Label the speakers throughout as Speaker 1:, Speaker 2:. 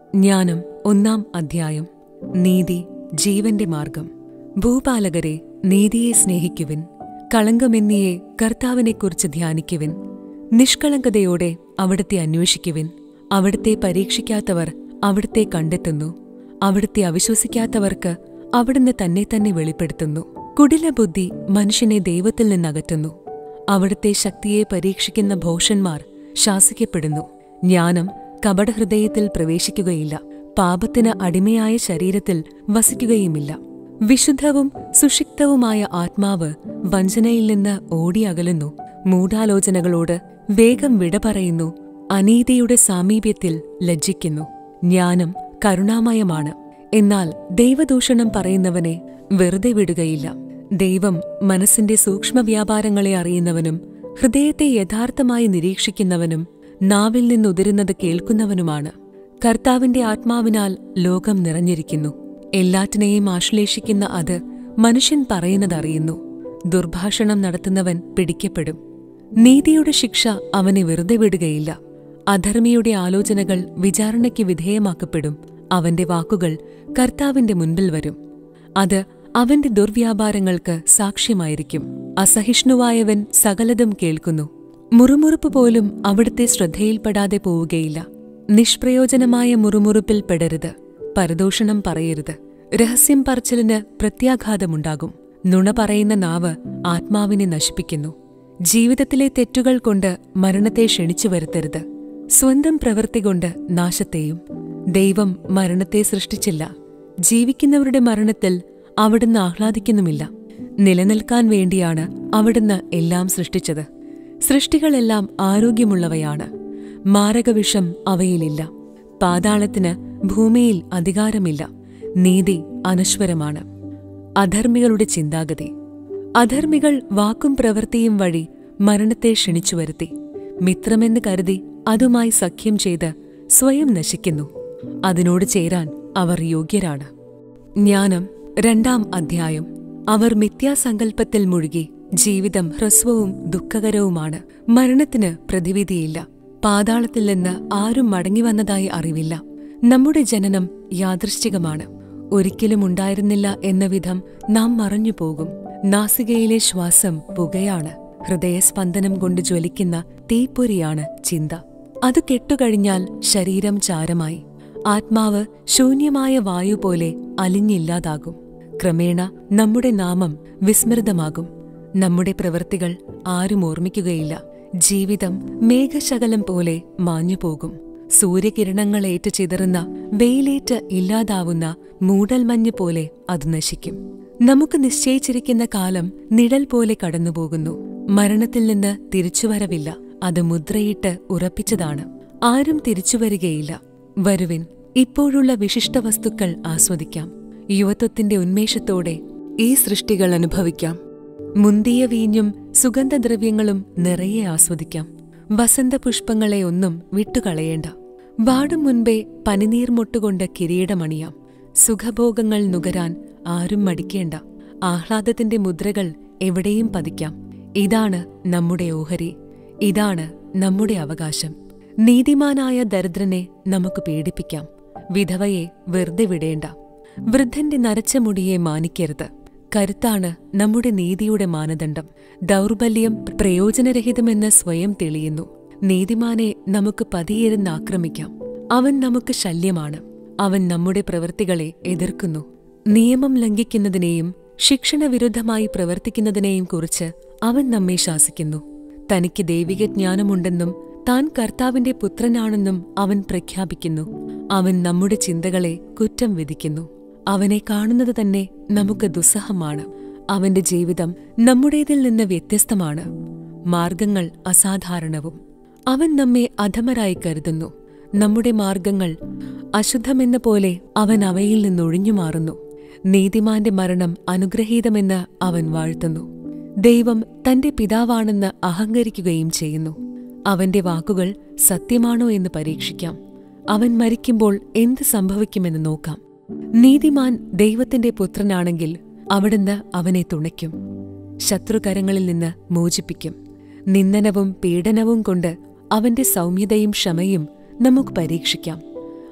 Speaker 1: ജ്ഞാനം ഒന്നാം അധ്യായം നീതി ജീവന്റെ മാർഗം ഭൂപാലകരെ നീതിയെ സ്നേഹിക്കുവിൻ കളങ്കമെന്നിയെ കർത്താവിനെക്കുറിച്ച് ധ്യാനിക്കുവിൻ നിഷ്കളങ്കതയോടെ അവിടുത്തെ അന്വേഷിക്കുവിൻ അവിടുത്തെ പരീക്ഷിക്കാത്തവർ അവിടുത്തെ കണ്ടെത്തുന്നു അവിടുത്തെ അവിശ്വസിക്കാത്തവർക്ക് അവിടുന്ന് തന്നെ തന്നെ വെളിപ്പെടുത്തുന്നു കുടിലബുദ്ധി മനുഷ്യനെ ദൈവത്തിൽ നിന്നകറ്റുന്നു അവിടുത്തെ ശക്തിയെ പരീക്ഷിക്കുന്ന ഭോഷന്മാർ ശാസിക്കപ്പെടുന്നു ജ്ഞാനം കപടഹൃദയത്തിൽ പ്രവേശിക്കുകയില്ല പാപത്തിന് അടിമയായ ശരീരത്തിൽ വസിക്കുകയുമില്ല വിശുദ്ധവും സുഷിക്തവുമായ ആത്മാവ് വഞ്ചനയിൽ നിന്ന് ഓടിയകലുന്നു മൂഢാലോചനകളോട് വേഗം വിട പറയുന്നു അനീതിയുടെ സാമീപ്യത്തിൽ ലജ്ജിക്കുന്നു ജ്ഞാനം കരുണാമയമാണ് എന്നാൽ ദൈവദൂഷണം പറയുന്നവനെ വെറുതെ വിടുകയില്ല ദൈവം മനസ്സിന്റെ സൂക്ഷ്മവ്യാപാരങ്ങളെ അറിയുന്നവനും ഹൃദയത്തെ യഥാർത്ഥമായി നിരീക്ഷിക്കുന്നവനും നാവിൽ നിന്നുതിരുന്നത് കേൾക്കുന്നവനുമാണ് കർത്താവിന്റെ ആത്മാവിനാൽ ലോകം നിറഞ്ഞിരിക്കുന്നു എല്ലാറ്റിനെയും ആശ്ലേഷിക്കുന്ന അത് മനുഷ്യൻ പറയുന്നതറിയുന്നു ദുർഭാഷണം നടത്തുന്നവൻ പിടിക്കപ്പെടും നീതിയുടെ ശിക്ഷ അവനെ വെറുതെ വിടുകയില്ല അധർമ്മിയുടെ ആലോചനകൾ വിചാരണയ്ക്ക് വിധേയമാക്കപ്പെടും അവന്റെ വാക്കുകൾ കർത്താവിന്റെ മുൻപിൽ വരും അത് അവന്റെ ദുർവ്യാപാരങ്ങൾക്ക് സാക്ഷ്യമായിരിക്കും അസഹിഷ്ണുവായവൻ സകലതും കേൾക്കുന്നു മുറുമുറുപ്പ് പോലും അവിടുത്തെ ശ്രദ്ധയിൽപ്പെടാതെ പോവുകയില്ല നിഷ്പ്രയോജനമായ മുറുമുറുപ്പിൽ പെടരുത് പരദൂഷണം പറയരുത് രഹസ്യം പറച്ചിലിന് പ്രത്യാഘാതമുണ്ടാകും നുണ പറയുന്ന നാവ് ആത്മാവിനെ നശിപ്പിക്കുന്നു ജീവിതത്തിലെ തെറ്റുകൾ കൊണ്ട് മരണത്തെ ക്ഷണിച്ചു വരുത്തരുത് സ്വന്തം പ്രവൃത്തി കൊണ്ട് നാശത്തെയും ദൈവം മരണത്തെ സൃഷ്ടിച്ചില്ല ജീവിക്കുന്നവരുടെ മരണത്തിൽ അവിടുന്ന് ആഹ്ലാദിക്കുന്നുമില്ല നിലനിൽക്കാൻ വേണ്ടിയാണ് അവിടുന്ന് എല്ലാം സൃഷ്ടിച്ചത് സൃഷ്ടികളെല്ലാം ആരോഗ്യമുള്ളവയാണ് മാരകവിഷം അവയിലില്ല പാതാളത്തിന് ഭൂമിയിൽ അധികാരമില്ല നീതി അനശ്വരമാണ് അധർമ്മികളുടെ ചിന്താഗതി അധർമ്മികൾ വാക്കും പ്രവൃത്തിയും വഴി മരണത്തെ ക്ഷണിച്ചു വരുത്തി മിത്രമെന്ന് കരുതി അതുമായി സഖ്യം ചെയ്ത് സ്വയം നശിക്കുന്നു അതിനോട് ചേരാൻ അവർ യോഗ്യരാണ് ജ്ഞാനം രണ്ടാം അധ്യായം അവർ മിഥ്യാസങ്കല്പത്തിൽ മുഴുകി ജീവിതം ഹ്രസ്വവും ദുഃഖകരവുമാണ് മരണത്തിന് പ്രതിവിധിയില്ല പാതാളത്തിൽ നിന്ന് ആരും മടങ്ങിവന്നതായി അറിവില്ല നമ്മുടെ ജനനം യാദൃശ്ചികമാണ് ഒരിക്കലും ഉണ്ടായിരുന്നില്ല എന്ന വിധം നാം മറഞ്ഞു പോകും നാസികയിലെ ശ്വാസം പുകയാണ് ഹൃദയസ്പന്ദനം കൊണ്ട് ജ്വലിക്കുന്ന തീപ്പൊരിയാണ് ചിന്ത അത് കെട്ടുകഴിഞ്ഞാൽ ശരീരം ചാരമായി ആത്മാവ് ശൂന്യമായ വായു പോലെ അലിഞ്ഞില്ലാതാകും ക്രമേണ നമ്മുടെ നാമം വിസ്മൃതമാകും നമ്മുടെ പ്രവൃത്തികൾ ആരും ഓർമ്മിക്കുകയില്ല ജീവിതം മേഘശകലം പോലെ മാഞ്ഞുപോകും സൂര്യകിരണങ്ങളേറ്റ് ചിതറുന്ന വെയിലേറ്റ് ഇല്ലാതാവുന്ന മൂടൽമഞ്ഞ് പോലെ അത് നശിക്കും നമുക്ക് നിശ്ചയിച്ചിരിക്കുന്ന കാലം നിഴൽ പോലെ കടന്നുപോകുന്നു മരണത്തിൽ നിന്ന് തിരിച്ചുവരവില്ല അത് മുദ്രയിട്ട് ഉറപ്പിച്ചതാണ് ആരും തിരിച്ചുവരികയില്ല വരുവിൻ ഇപ്പോഴുള്ള വിശിഷ്ട വസ്തുക്കൾ ആസ്വദിക്കാം യുവത്വത്തിന്റെ ഉന്മേഷത്തോടെ ഈ സൃഷ്ടികൾ അനുഭവിക്കാം മുന്തിയ വീഞ്ഞും സുഗന്ധദ്രവ്യങ്ങളും നിറയെ ആസ്വദിക്കാം വസന്തപുഷ്പങ്ങളെ ഒന്നും വിട്ടുകളയേണ്ട വാടും മുൻപേ പനിനീർ മുട്ടുകൊണ്ട് കിരീടമണിയാം സുഖഭോഗങ്ങൾ നുകരാൻ ആരും മടിക്കേണ്ട ആഹ്ലാദത്തിന്റെ മുദ്രകൾ എവിടെയും പതിക്കാം ഇതാണ് നമ്മുടെ ഓഹരി ഇതാണ് നമ്മുടെ അവകാശം നീതിമാനായ ദരിദ്രനെ നമുക്ക് പീഡിപ്പിക്കാം വിധവയെ വെറുതെ വിടേണ്ട വൃദ്ധന്റെ നരച്ച മുടിയെ മാനിക്കരുത് കരുത്താണ് നമ്മുടെ നീതിയുടെ മാനദണ്ഡം ദൗർബല്യം പ്രയോജനരഹിതമെന്ന് സ്വയം തെളിയുന്നു നീതിമാനെ നമുക്ക് പതിയിരുന്ന് ആക്രമിക്കാം അവൻ നമുക്ക് ശല്യമാണ് അവൻ നമ്മുടെ പ്രവൃത്തികളെ എതിർക്കുന്നു നിയമം ലംഘിക്കുന്നതിനെയും ശിക്ഷണവിരുദ്ധമായി പ്രവർത്തിക്കുന്നതിനെയും കുറിച്ച് അവൻ നമ്മെ ശാസിക്കുന്നു തനിക്ക് ദൈവിക ജ്ഞാനമുണ്ടെന്നും താൻ കർത്താവിന്റെ പുത്രനാണെന്നും അവൻ പ്രഖ്യാപിക്കുന്നു അവൻ നമ്മുടെ ചിന്തകളെ കുറ്റം വിധിക്കുന്നു അവനെ കാണുന്നത് തന്നെ നമുക്ക് ദുസ്സഹമാണ് അവന്റെ ജീവിതം നമ്മുടേതിൽ നിന്ന് വ്യത്യസ്തമാണ് മാർഗങ്ങൾ അസാധാരണവും അവൻ നമ്മെ അധമരായി കരുതുന്നു നമ്മുടെ മാർഗങ്ങൾ അശുദ്ധമെന്ന പോലെ അവൻ അവയിൽ നിന്നൊഴിഞ്ഞു മാറുന്നു നീതിമാന്റെ മരണം അനുഗ്രഹീതമെന്ന് അവൻ വാഴ്ത്തുന്നു ദൈവം തന്റെ പിതാവാണെന്ന് അഹങ്കരിക്കുകയും ചെയ്യുന്നു അവന്റെ വാക്കുകൾ സത്യമാണോ എന്ന് പരീക്ഷിക്കാം അവൻ മരിക്കുമ്പോൾ എന്ത് സംഭവിക്കുമെന്ന് നോക്കാം നീതിമാൻ ദൈവത്തിന്റെ പുത്രനാണെങ്കിൽ അവിടുന്ന് അവനെ തുണയ്ക്കും ശത്രുകരങ്ങളിൽ നിന്ന് മോചിപ്പിക്കും നിന്ദനവും പീഡനവും കൊണ്ട് അവന്റെ സൗമ്യതയും ക്ഷമയും നമുക്ക് പരീക്ഷിക്കാം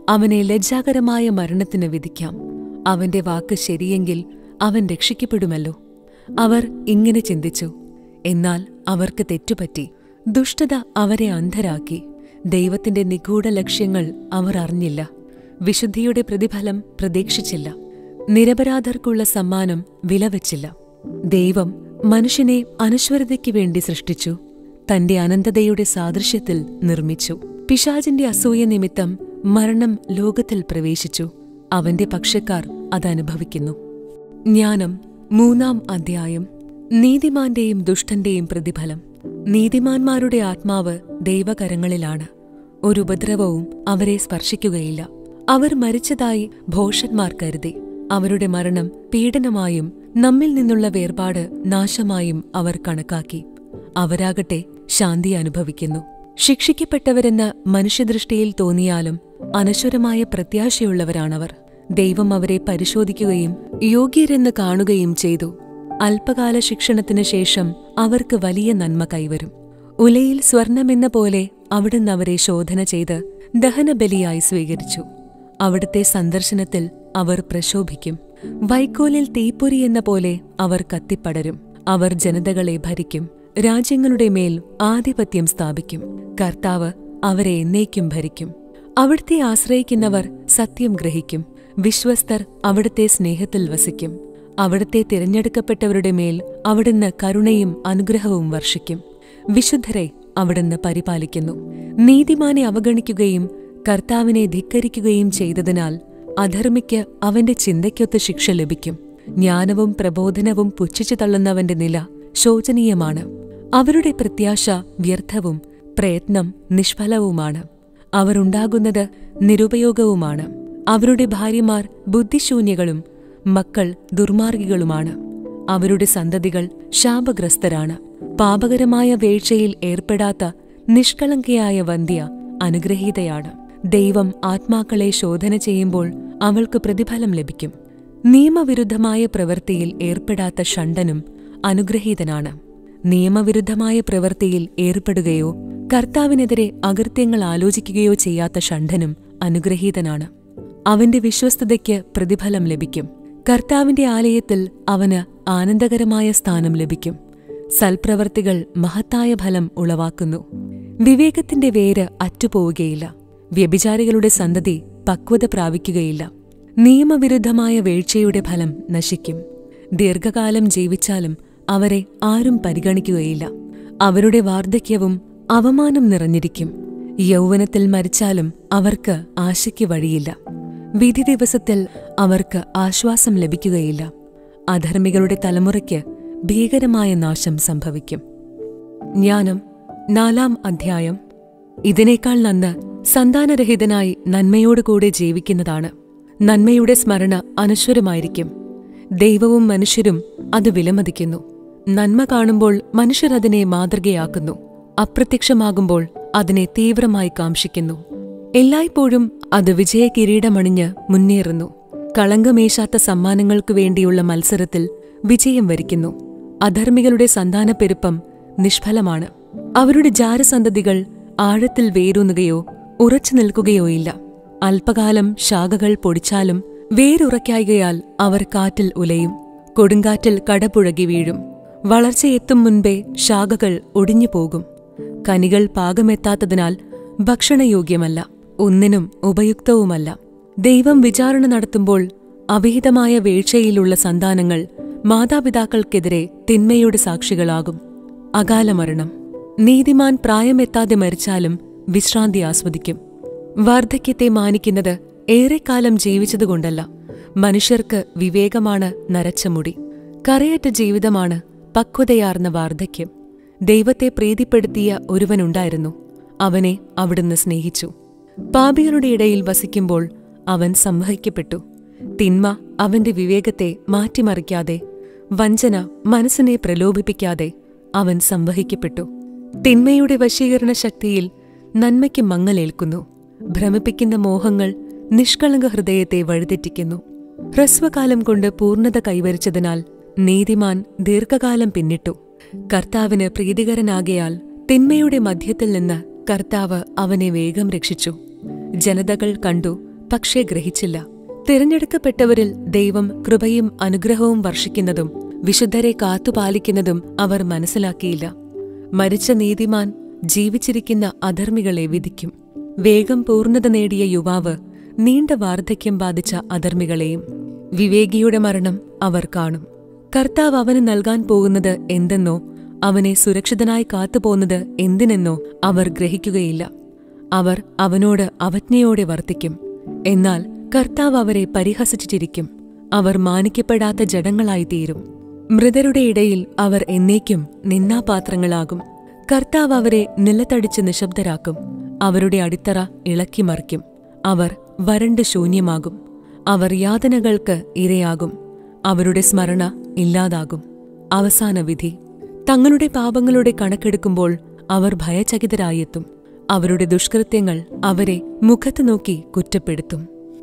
Speaker 1: അവനെ ലജ്ജാകരമായ മരണത്തിന് വിധിക്കാം അവന്റെ വാക്ക് ശരിയെങ്കിൽ അവൻ രക്ഷിക്കപ്പെടുമല്ലോ അവർ ഇങ്ങനെ ചിന്തിച്ചു എന്നാൽ അവർക്ക് തെറ്റുപറ്റി ദുഷ്ടത അവരെ അന്ധരാക്കി ദൈവത്തിന്റെ നിഗൂഢ ലക്ഷ്യങ്ങൾ അവർ അറിഞ്ഞില്ല വിശുദ്ധിയുടെ പ്രതിഫലം പ്രതീക്ഷിച്ചില്ല നിരപരാധർക്കുള്ള സമ്മാനം വിലവച്ചില്ല ദൈവം മനുഷ്യനെ അനശ്വരതയ്ക്ക് വേണ്ടി സൃഷ്ടിച്ചു തന്റെ അനന്തതയുടെ സാദൃശ്യത്തിൽ നിർമ്മിച്ചു പിശാചിന്റെ അസൂയ നിമിത്തം മരണം ലോകത്തിൽ പ്രവേശിച്ചു അവന്റെ പക്ഷക്കാർ അതനുഭവിക്കുന്നു ജ്ഞാനം മൂന്നാം അധ്യായം നീതിമാന്റെയും ദുഷ്ടന്റെയും പ്രതിഫലം നീതിമാന്മാരുടെ ആത്മാവ് ദൈവകരങ്ങളിലാണ് ഒരു ഉപദ്രവവും അവരെ സ്പർശിക്കുകയില്ല അവർ മരിച്ചതായി ഭോഷന്മാർ കരുതി അവരുടെ മരണം പീഡനമായും നമ്മിൽ നിന്നുള്ള വേർപാട് നാശമായും അവർ കണക്കാക്കി അവരാകട്ടെ ശാന്തി അനുഭവിക്കുന്നു ശിക്ഷിക്കപ്പെട്ടവരെന്ന് മനുഷ്യദൃഷ്ടിയിൽ തോന്നിയാലും അനശ്വരമായ പ്രത്യാശയുള്ളവരാണവർ ദൈവം അവരെ പരിശോധിക്കുകയും യോഗ്യരെന്ന് കാണുകയും ചെയ്തു അല്പകാല ശിക്ഷണത്തിനു ശേഷം അവർക്ക് വലിയ നന്മ കൈവരും ഉലയിൽ സ്വർണമെന്ന പോലെ അവിടുന്ന് അവരെ ശോധന ചെയ്ത് ദഹനബലിയായി സ്വീകരിച്ചു അവിടുത്തെ സന്ദർശനത്തിൽ അവർ പ്രശോഭിക്കും വൈക്കോലിൽ തീപ്പൊരി എന്ന പോലെ അവർ കത്തിപ്പടരും അവർ ജനതകളെ ഭരിക്കും രാജ്യങ്ങളുടെ മേൽ ആധിപത്യം സ്ഥാപിക്കും കർത്താവ് അവരെ എന്നേക്കും ഭരിക്കും അവിടുത്തെ ആശ്രയിക്കുന്നവർ സത്യം ഗ്രഹിക്കും വിശ്വസ്തർ അവിടുത്തെ സ്നേഹത്തിൽ വസിക്കും അവിടുത്തെ തിരഞ്ഞെടുക്കപ്പെട്ടവരുടെ മേൽ അവിടുന്ന് കരുണയും അനുഗ്രഹവും വർഷിക്കും വിശുദ്ധരെ അവിടുന്ന് പരിപാലിക്കുന്നു നീതിമാനെ അവഗണിക്കുകയും കർത്താവിനെ ധിക്കരിക്കുകയും ചെയ്തതിനാൽ അധർമ്മിക്ക് അവന്റെ ചിന്തയ്ക്കൊത്ത് ശിക്ഷ ലഭിക്കും ജ്ഞാനവും പ്രബോധനവും പുച്ഛിച്ചു തള്ളുന്നവന്റെ നില ശോചനീയമാണ് അവരുടെ പ്രത്യാശ വ്യർത്ഥവും പ്രയത്നം നിഷ്ഫലവുമാണ് അവരുണ്ടാകുന്നത് നിരുപയോഗവുമാണ് അവരുടെ ഭാര്യമാർ ബുദ്ധിശൂന്യകളും മക്കൾ ദുർമാർഗികളുമാണ് അവരുടെ സന്തതികൾ ശാപഗ്രസ്തരാണ് പാപകരമായ വീഴ്ചയിൽ ഏർപ്പെടാത്ത നിഷ്കളങ്കയായ വന്ധ്യ അനുഗ്രഹീതയാണ് ദൈവം ആത്മാക്കളെ ശോധന ചെയ്യുമ്പോൾ അവൾക്ക് പ്രതിഫലം ലഭിക്കും നിയമവിരുദ്ധമായ പ്രവൃത്തിയിൽ ഏർപ്പെടാത്ത ഷണ്ടനും അനുഗ്രഹീതനാണ് നിയമവിരുദ്ധമായ പ്രവൃത്തിയിൽ ഏർപ്പെടുകയോ കർത്താവിനെതിരെ അകൃത്യങ്ങൾ ആലോചിക്കുകയോ ചെയ്യാത്ത ഷണ്ഡനും അനുഗ്രഹീതനാണ് അവന്റെ വിശ്വസ്തതയ്ക്ക് പ്രതിഫലം ലഭിക്കും കർത്താവിന്റെ ആലയത്തിൽ അവന് ആനന്ദകരമായ സ്ഥാനം ലഭിക്കും സൽപ്രവർത്തികൾ മഹത്തായ ഫലം ഉളവാക്കുന്നു വിവേകത്തിന്റെ വേര് അറ്റുപോവുകയില്ല വ്യഭിചാരികളുടെ സന്തതി പക്വത പ്രാപിക്കുകയില്ല നിയമവിരുദ്ധമായ വീഴ്ചയുടെ ഫലം നശിക്കും ദീർഘകാലം ജീവിച്ചാലും അവരെ ആരും പരിഗണിക്കുകയില്ല അവരുടെ വാർദ്ധക്യവും അവമാനം നിറഞ്ഞിരിക്കും യൗവനത്തിൽ മരിച്ചാലും അവർക്ക് ആശയ്ക്ക് വഴിയില്ല വിധി ദിവസത്തിൽ അവർക്ക് ആശ്വാസം ലഭിക്കുകയില്ല അധർമ്മികളുടെ തലമുറയ്ക്ക് ഭീകരമായ നാശം സംഭവിക്കും ജ്ഞാനം നാലാം അധ്യായം ഇതിനേക്കാൾ നന്ന് സന്താനരഹിതനായി നന്മയോടുകൂടെ ജീവിക്കുന്നതാണ് നന്മയുടെ സ്മരണ അനശ്വരമായിരിക്കും ദൈവവും മനുഷ്യരും അത് വിലമതിക്കുന്നു നന്മ കാണുമ്പോൾ മനുഷ്യർ അതിനെ മാതൃകയാക്കുന്നു അപ്രത്യക്ഷമാകുമ്പോൾ അതിനെ തീവ്രമായി കാംക്ഷിക്കുന്നു എല്ലായ്പ്പോഴും അത് വിജയകിരീടമണിഞ്ഞ് മുന്നേറുന്നു കളങ്കമേശാത്ത സമ്മാനങ്ങൾക്കു വേണ്ടിയുള്ള മത്സരത്തിൽ വിജയം വരിക്കുന്നു അധർമ്മികളുടെ സന്താനപ്പെരുപ്പം നിഷ്ഫലമാണ് അവരുടെ ജാരസന്തതികൾ ആഴത്തിൽ വേരൂന്നുകയോ ഉറച്ചു നിൽക്കുകയോ ഇല്ല അല്പകാലം ശാഖകൾ പൊടിച്ചാലും വേരുറയ്ക്കായകയാൽ അവർ കാറ്റിൽ ഉലയും കൊടുങ്കാറ്റിൽ കടപുഴകി വീഴും വളർച്ചയെത്തും മുൻപേ ശാഖകൾ ഒടിഞ്ഞു പോകും കനികൾ പാകമെത്താത്തതിനാൽ ഭക്ഷണയോഗ്യമല്ല ഒന്നിനും ഉപയുക്തവുമല്ല ദൈവം വിചാരണ നടത്തുമ്പോൾ അവിഹിതമായ വീഴ്ചയിലുള്ള സന്താനങ്ങൾ മാതാപിതാക്കൾക്കെതിരെ തിന്മയുടെ സാക്ഷികളാകും അകാലമരണം നീതിമാൻ പ്രായമെത്താതെ മരിച്ചാലും വിശ്രാന്തി ആസ്വദിക്കും വാർദ്ധക്യത്തെ മാനിക്കുന്നത് ഏറെക്കാലം ജീവിച്ചതുകൊണ്ടല്ല മനുഷ്യർക്ക് വിവേകമാണ് നരച്ച മുടി കറയറ്റ ജീവിതമാണ് പക്വതയാർന്ന വാർദ്ധക്യം ദൈവത്തെ പ്രീതിപ്പെടുത്തിയ ഒരുവനുണ്ടായിരുന്നു അവനെ അവിടുന്ന് സ്നേഹിച്ചു പാപികളുടെ ഇടയിൽ വസിക്കുമ്പോൾ അവൻ സംവഹിക്കപ്പെട്ടു തിന്മ അവന്റെ വിവേകത്തെ മാറ്റിമറിക്കാതെ വഞ്ചന മനസ്സിനെ പ്രലോഭിപ്പിക്കാതെ അവൻ സംവഹിക്കപ്പെട്ടു തിന്മയുടെ വശീകരണ ശക്തിയിൽ നന്മയ്ക്ക് മങ്ങലേൽക്കുന്നു ഭ്രമിപ്പിക്കുന്ന മോഹങ്ങൾ നിഷ്കളങ്ക ഹൃദയത്തെ വഴിതെറ്റിക്കുന്നു ഹ്രസ്വകാലം കൊണ്ട് പൂർണ്ണത കൈവരിച്ചതിനാൽ നീതിമാൻ ദീർഘകാലം പിന്നിട്ടു കർത്താവിന് പ്രീതികരനാകയാൽ തിന്മയുടെ മധ്യത്തിൽ നിന്ന് കർത്താവ് അവനെ വേഗം രക്ഷിച്ചു ജനതകൾ കണ്ടു പക്ഷേ ഗ്രഹിച്ചില്ല തിരഞ്ഞെടുക്കപ്പെട്ടവരിൽ ദൈവം കൃപയും അനുഗ്രഹവും വർഷിക്കുന്നതും വിശുദ്ധരെ കാത്തുപാലിക്കുന്നതും അവർ മനസ്സിലാക്കിയില്ല മരിച്ച നീതിമാൻ ജീവിച്ചിരിക്കുന്ന അധർമ്മികളെ വിധിക്കും വേഗം പൂർണ്ണത നേടിയ യുവാവ് നീണ്ട വാർദ്ധക്യം ബാധിച്ച അധർമ്മികളെയും വിവേകിയുടെ മരണം അവർ കാണും കർത്താവ് അവന് നൽകാൻ പോകുന്നത് എന്തെന്നോ അവനെ സുരക്ഷിതനായി കാത്തുപോകുന്നത് എന്തിനെന്നോ അവർ ഗ്രഹിക്കുകയില്ല അവർ അവനോട് അവജ്ഞയോടെ വർത്തിക്കും എന്നാൽ കർത്താവ് അവരെ പരിഹസിച്ചു ചിരിക്കും അവർ മാനിക്കപ്പെടാത്ത ജഡങ്ങളായിത്തീരും മൃതരുടെ ഇടയിൽ അവർ എന്നേക്കും നിന്നാപാത്രങ്ങളാകും കർത്താവ് അവരെ നിലത്തടിച്ച് നിശബ്ദരാക്കും അവരുടെ അടിത്തറ ഇളക്കിമറിക്കും അവർ വരണ്ട് ശൂന്യമാകും അവർ യാതനകൾക്ക് ഇരയാകും അവരുടെ സ്മരണ ഇല്ലാതാകും അവസാന വിധി തങ്ങളുടെ പാപങ്ങളുടെ കണക്കെടുക്കുമ്പോൾ അവർ ഭയചകിതരായെത്തും അവരുടെ ദുഷ്കൃത്യങ്ങൾ അവരെ മുഖത്തു നോക്കി കുറ്റപ്പെടുത്തും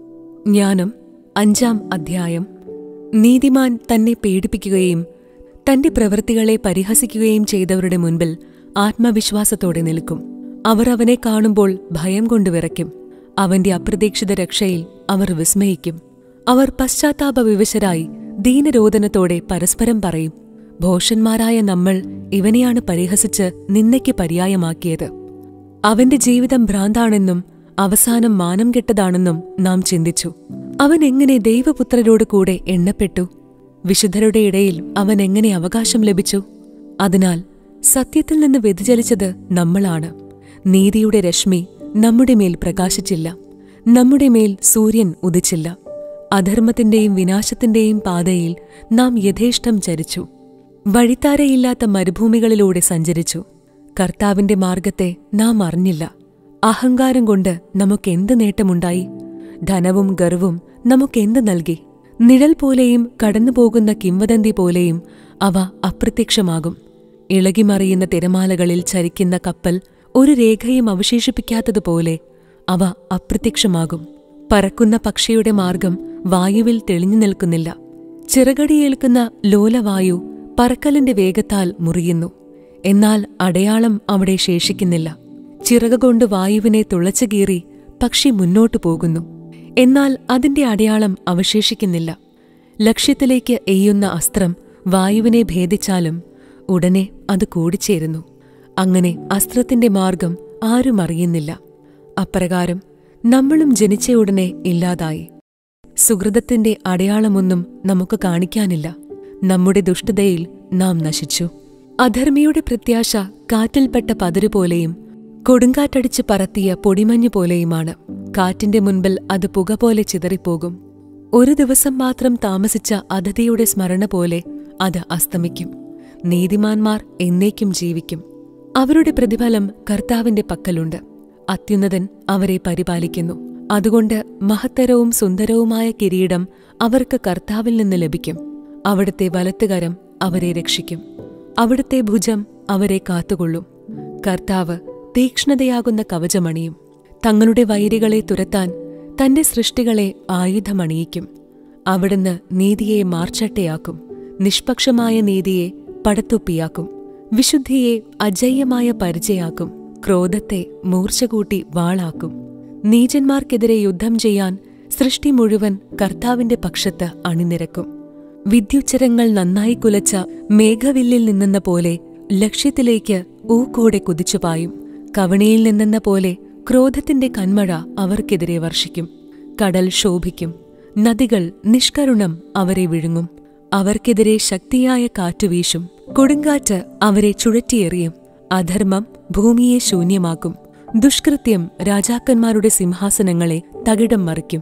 Speaker 1: ജ്ഞാനം അഞ്ചാം അധ്യായം നീതിമാൻ തന്നെ പേടിപ്പിക്കുകയും തന്റെ പ്രവൃത്തികളെ പരിഹസിക്കുകയും ചെയ്തവരുടെ മുൻപിൽ ആത്മവിശ്വാസത്തോടെ നിൽക്കും അവർ അവനെ കാണുമ്പോൾ ഭയം കൊണ്ട് വിറയ്ക്കും അവന്റെ അപ്രതീക്ഷിത രക്ഷയിൽ അവർ വിസ്മയിക്കും അവർ പശ്ചാത്താപ വിവശരായി ദീനരോധനത്തോടെ പരസ്പരം പറയും ഭോഷന്മാരായ നമ്മൾ ഇവനെയാണ് പരിഹസിച്ച് നിന്നയ്ക്ക് പര്യായമാക്കിയത് അവന്റെ ജീവിതം ഭ്രാന്താണെന്നും അവസാനം മാനം കെട്ടതാണെന്നും നാം ചിന്തിച്ചു അവൻ എങ്ങനെ ദൈവപുത്രരോട് കൂടെ എണ്ണപ്പെട്ടു വിശുദ്ധരുടെ ഇടയിൽ അവൻ എങ്ങനെ അവകാശം ലഭിച്ചു അതിനാൽ സത്യത്തിൽ നിന്ന് വ്യതിചലിച്ചത് നമ്മളാണ് നീതിയുടെ രശ്മി നമ്മുടെ മേൽ പ്രകാശിച്ചില്ല നമ്മുടെ മേൽ സൂര്യൻ ഉദിച്ചില്ല അധർമ്മത്തിന്റെയും വിനാശത്തിന്റെയും പാതയിൽ നാം യഥേഷ്ടം ചരിച്ചു വഴിത്താരയില്ലാത്ത മരുഭൂമികളിലൂടെ സഞ്ചരിച്ചു കർത്താവിന്റെ മാർഗത്തെ നാം അറിഞ്ഞില്ല അഹങ്കാരം കൊണ്ട് നമുക്കെന്ത് നേട്ടമുണ്ടായി ധനവും ഗർവും നമുക്കെന്ത് നൽകി നിഴൽ പോലെയും കടന്നുപോകുന്ന കിംവദന്തി പോലെയും അവ അപ്രത്യക്ഷമാകും ഇളകിമറിയുന്ന തിരമാലകളിൽ ചരിക്കുന്ന കപ്പൽ ഒരു രേഖയും അവശേഷിപ്പിക്കാത്തതുപോലെ അവ അപ്രത്യക്ഷമാകും പറക്കുന്ന പക്ഷിയുടെ മാർഗം വായുവിൽ തെളിഞ്ഞു നിൽക്കുന്നില്ല ചിറകടിയേൽക്കുന്ന ലോലവായു പറക്കലിന്റെ വേഗത്താൽ മുറിയുന്നു എന്നാൽ അടയാളം അവിടെ ശേഷിക്കുന്നില്ല ചിറകുകൊണ്ട് വായുവിനെ തുളച്ചുകീറി പക്ഷി മുന്നോട്ടു പോകുന്നു എന്നാൽ അതിന്റെ അടയാളം അവശേഷിക്കുന്നില്ല ലക്ഷ്യത്തിലേക്ക് എയ്യുന്ന അസ്ത്രം വായുവിനെ ഭേദിച്ചാലും ഉടനെ അത് കൂടിച്ചേരുന്നു അങ്ങനെ അസ്ത്രത്തിന്റെ മാർഗം ആരും അറിയുന്നില്ല അപ്രകാരം നമ്മളും ജനിച്ചയുടനെ ഇല്ലാതായി സുഹൃതത്തിന്റെ അടയാളമൊന്നും നമുക്ക് കാണിക്കാനില്ല നമ്മുടെ ദുഷ്ടതയിൽ നാം നശിച്ചു അധർമ്മിയുടെ പ്രത്യാശ കാറ്റിൽപ്പെട്ട പതിരുപോലെയും കൊടുങ്കാറ്റടിച്ച് പറത്തിയ പൊടിമഞ്ഞു പോലെയുമാണ് കാറ്റിന്റെ മുൻപിൽ അത് പുക പോലെ ചിതറിപ്പോകും ഒരു ദിവസം മാത്രം താമസിച്ച അതിഥിയുടെ സ്മരണ പോലെ അത് അസ്തമിക്കും നീതിമാന്മാർ എന്നേക്കും ജീവിക്കും അവരുടെ പ്രതിഫലം കർത്താവിന്റെ പക്കലുണ്ട് അത്യുന്നതൻ അവരെ പരിപാലിക്കുന്നു അതുകൊണ്ട് മഹത്തരവും സുന്ദരവുമായ കിരീടം അവർക്ക് കർത്താവിൽ നിന്ന് ലഭിക്കും അവിടുത്തെ വലത്തുകരം അവരെ രക്ഷിക്കും അവിടുത്തെ ഭുജം അവരെ കാത്തുകൊള്ളും കർത്താവ് തീക്ഷ്ണതയാകുന്ന കവചമണിയും തങ്ങളുടെ വൈരികളെ തുരത്താൻ തന്റെ സൃഷ്ടികളെ ആയുധമണിയിക്കും അവിടുന്ന് നീതിയെ മാർച്ചട്ടയാക്കും നിഷ്പക്ഷമായ നീതിയെ പടത്തുപ്പിയാക്കും വിശുദ്ധിയെ അജയ്യമായ പരിചയാക്കും ക്രോധത്തെ മൂർച്ചകൂട്ടി വാളാക്കും നീചന്മാർക്കെതിരെ യുദ്ധം ചെയ്യാൻ സൃഷ്ടി മുഴുവൻ കർത്താവിന്റെ പക്ഷത്ത് അണിനിരക്കും വിദ്യുച്ചരങ്ങൾ നന്നായി കുലച്ച മേഘവില്ലിൽ നിന്നെന്ന പോലെ ലക്ഷ്യത്തിലേക്ക് ഊക്കോടെ കുതിച്ചുപായും കവണിയിൽ നിന്നെന്ന പോലെ ക്രോധത്തിന്റെ കന്മഴ അവർക്കെതിരെ വർഷിക്കും കടൽ ശോഭിക്കും നദികൾ നിഷ്കരുണം അവരെ വിഴുങ്ങും അവർക്കെതിരെ ശക്തിയായ കാറ്റുവീശും കൊടുങ്കാറ്റ് അവരെ ചുഴറ്റിയെറിയും അധർമ്മം ഭൂമിയെ ശൂന്യമാക്കും ദുഷ്കൃത്യം രാജാക്കന്മാരുടെ സിംഹാസനങ്ങളെ തകിടം മറിക്കും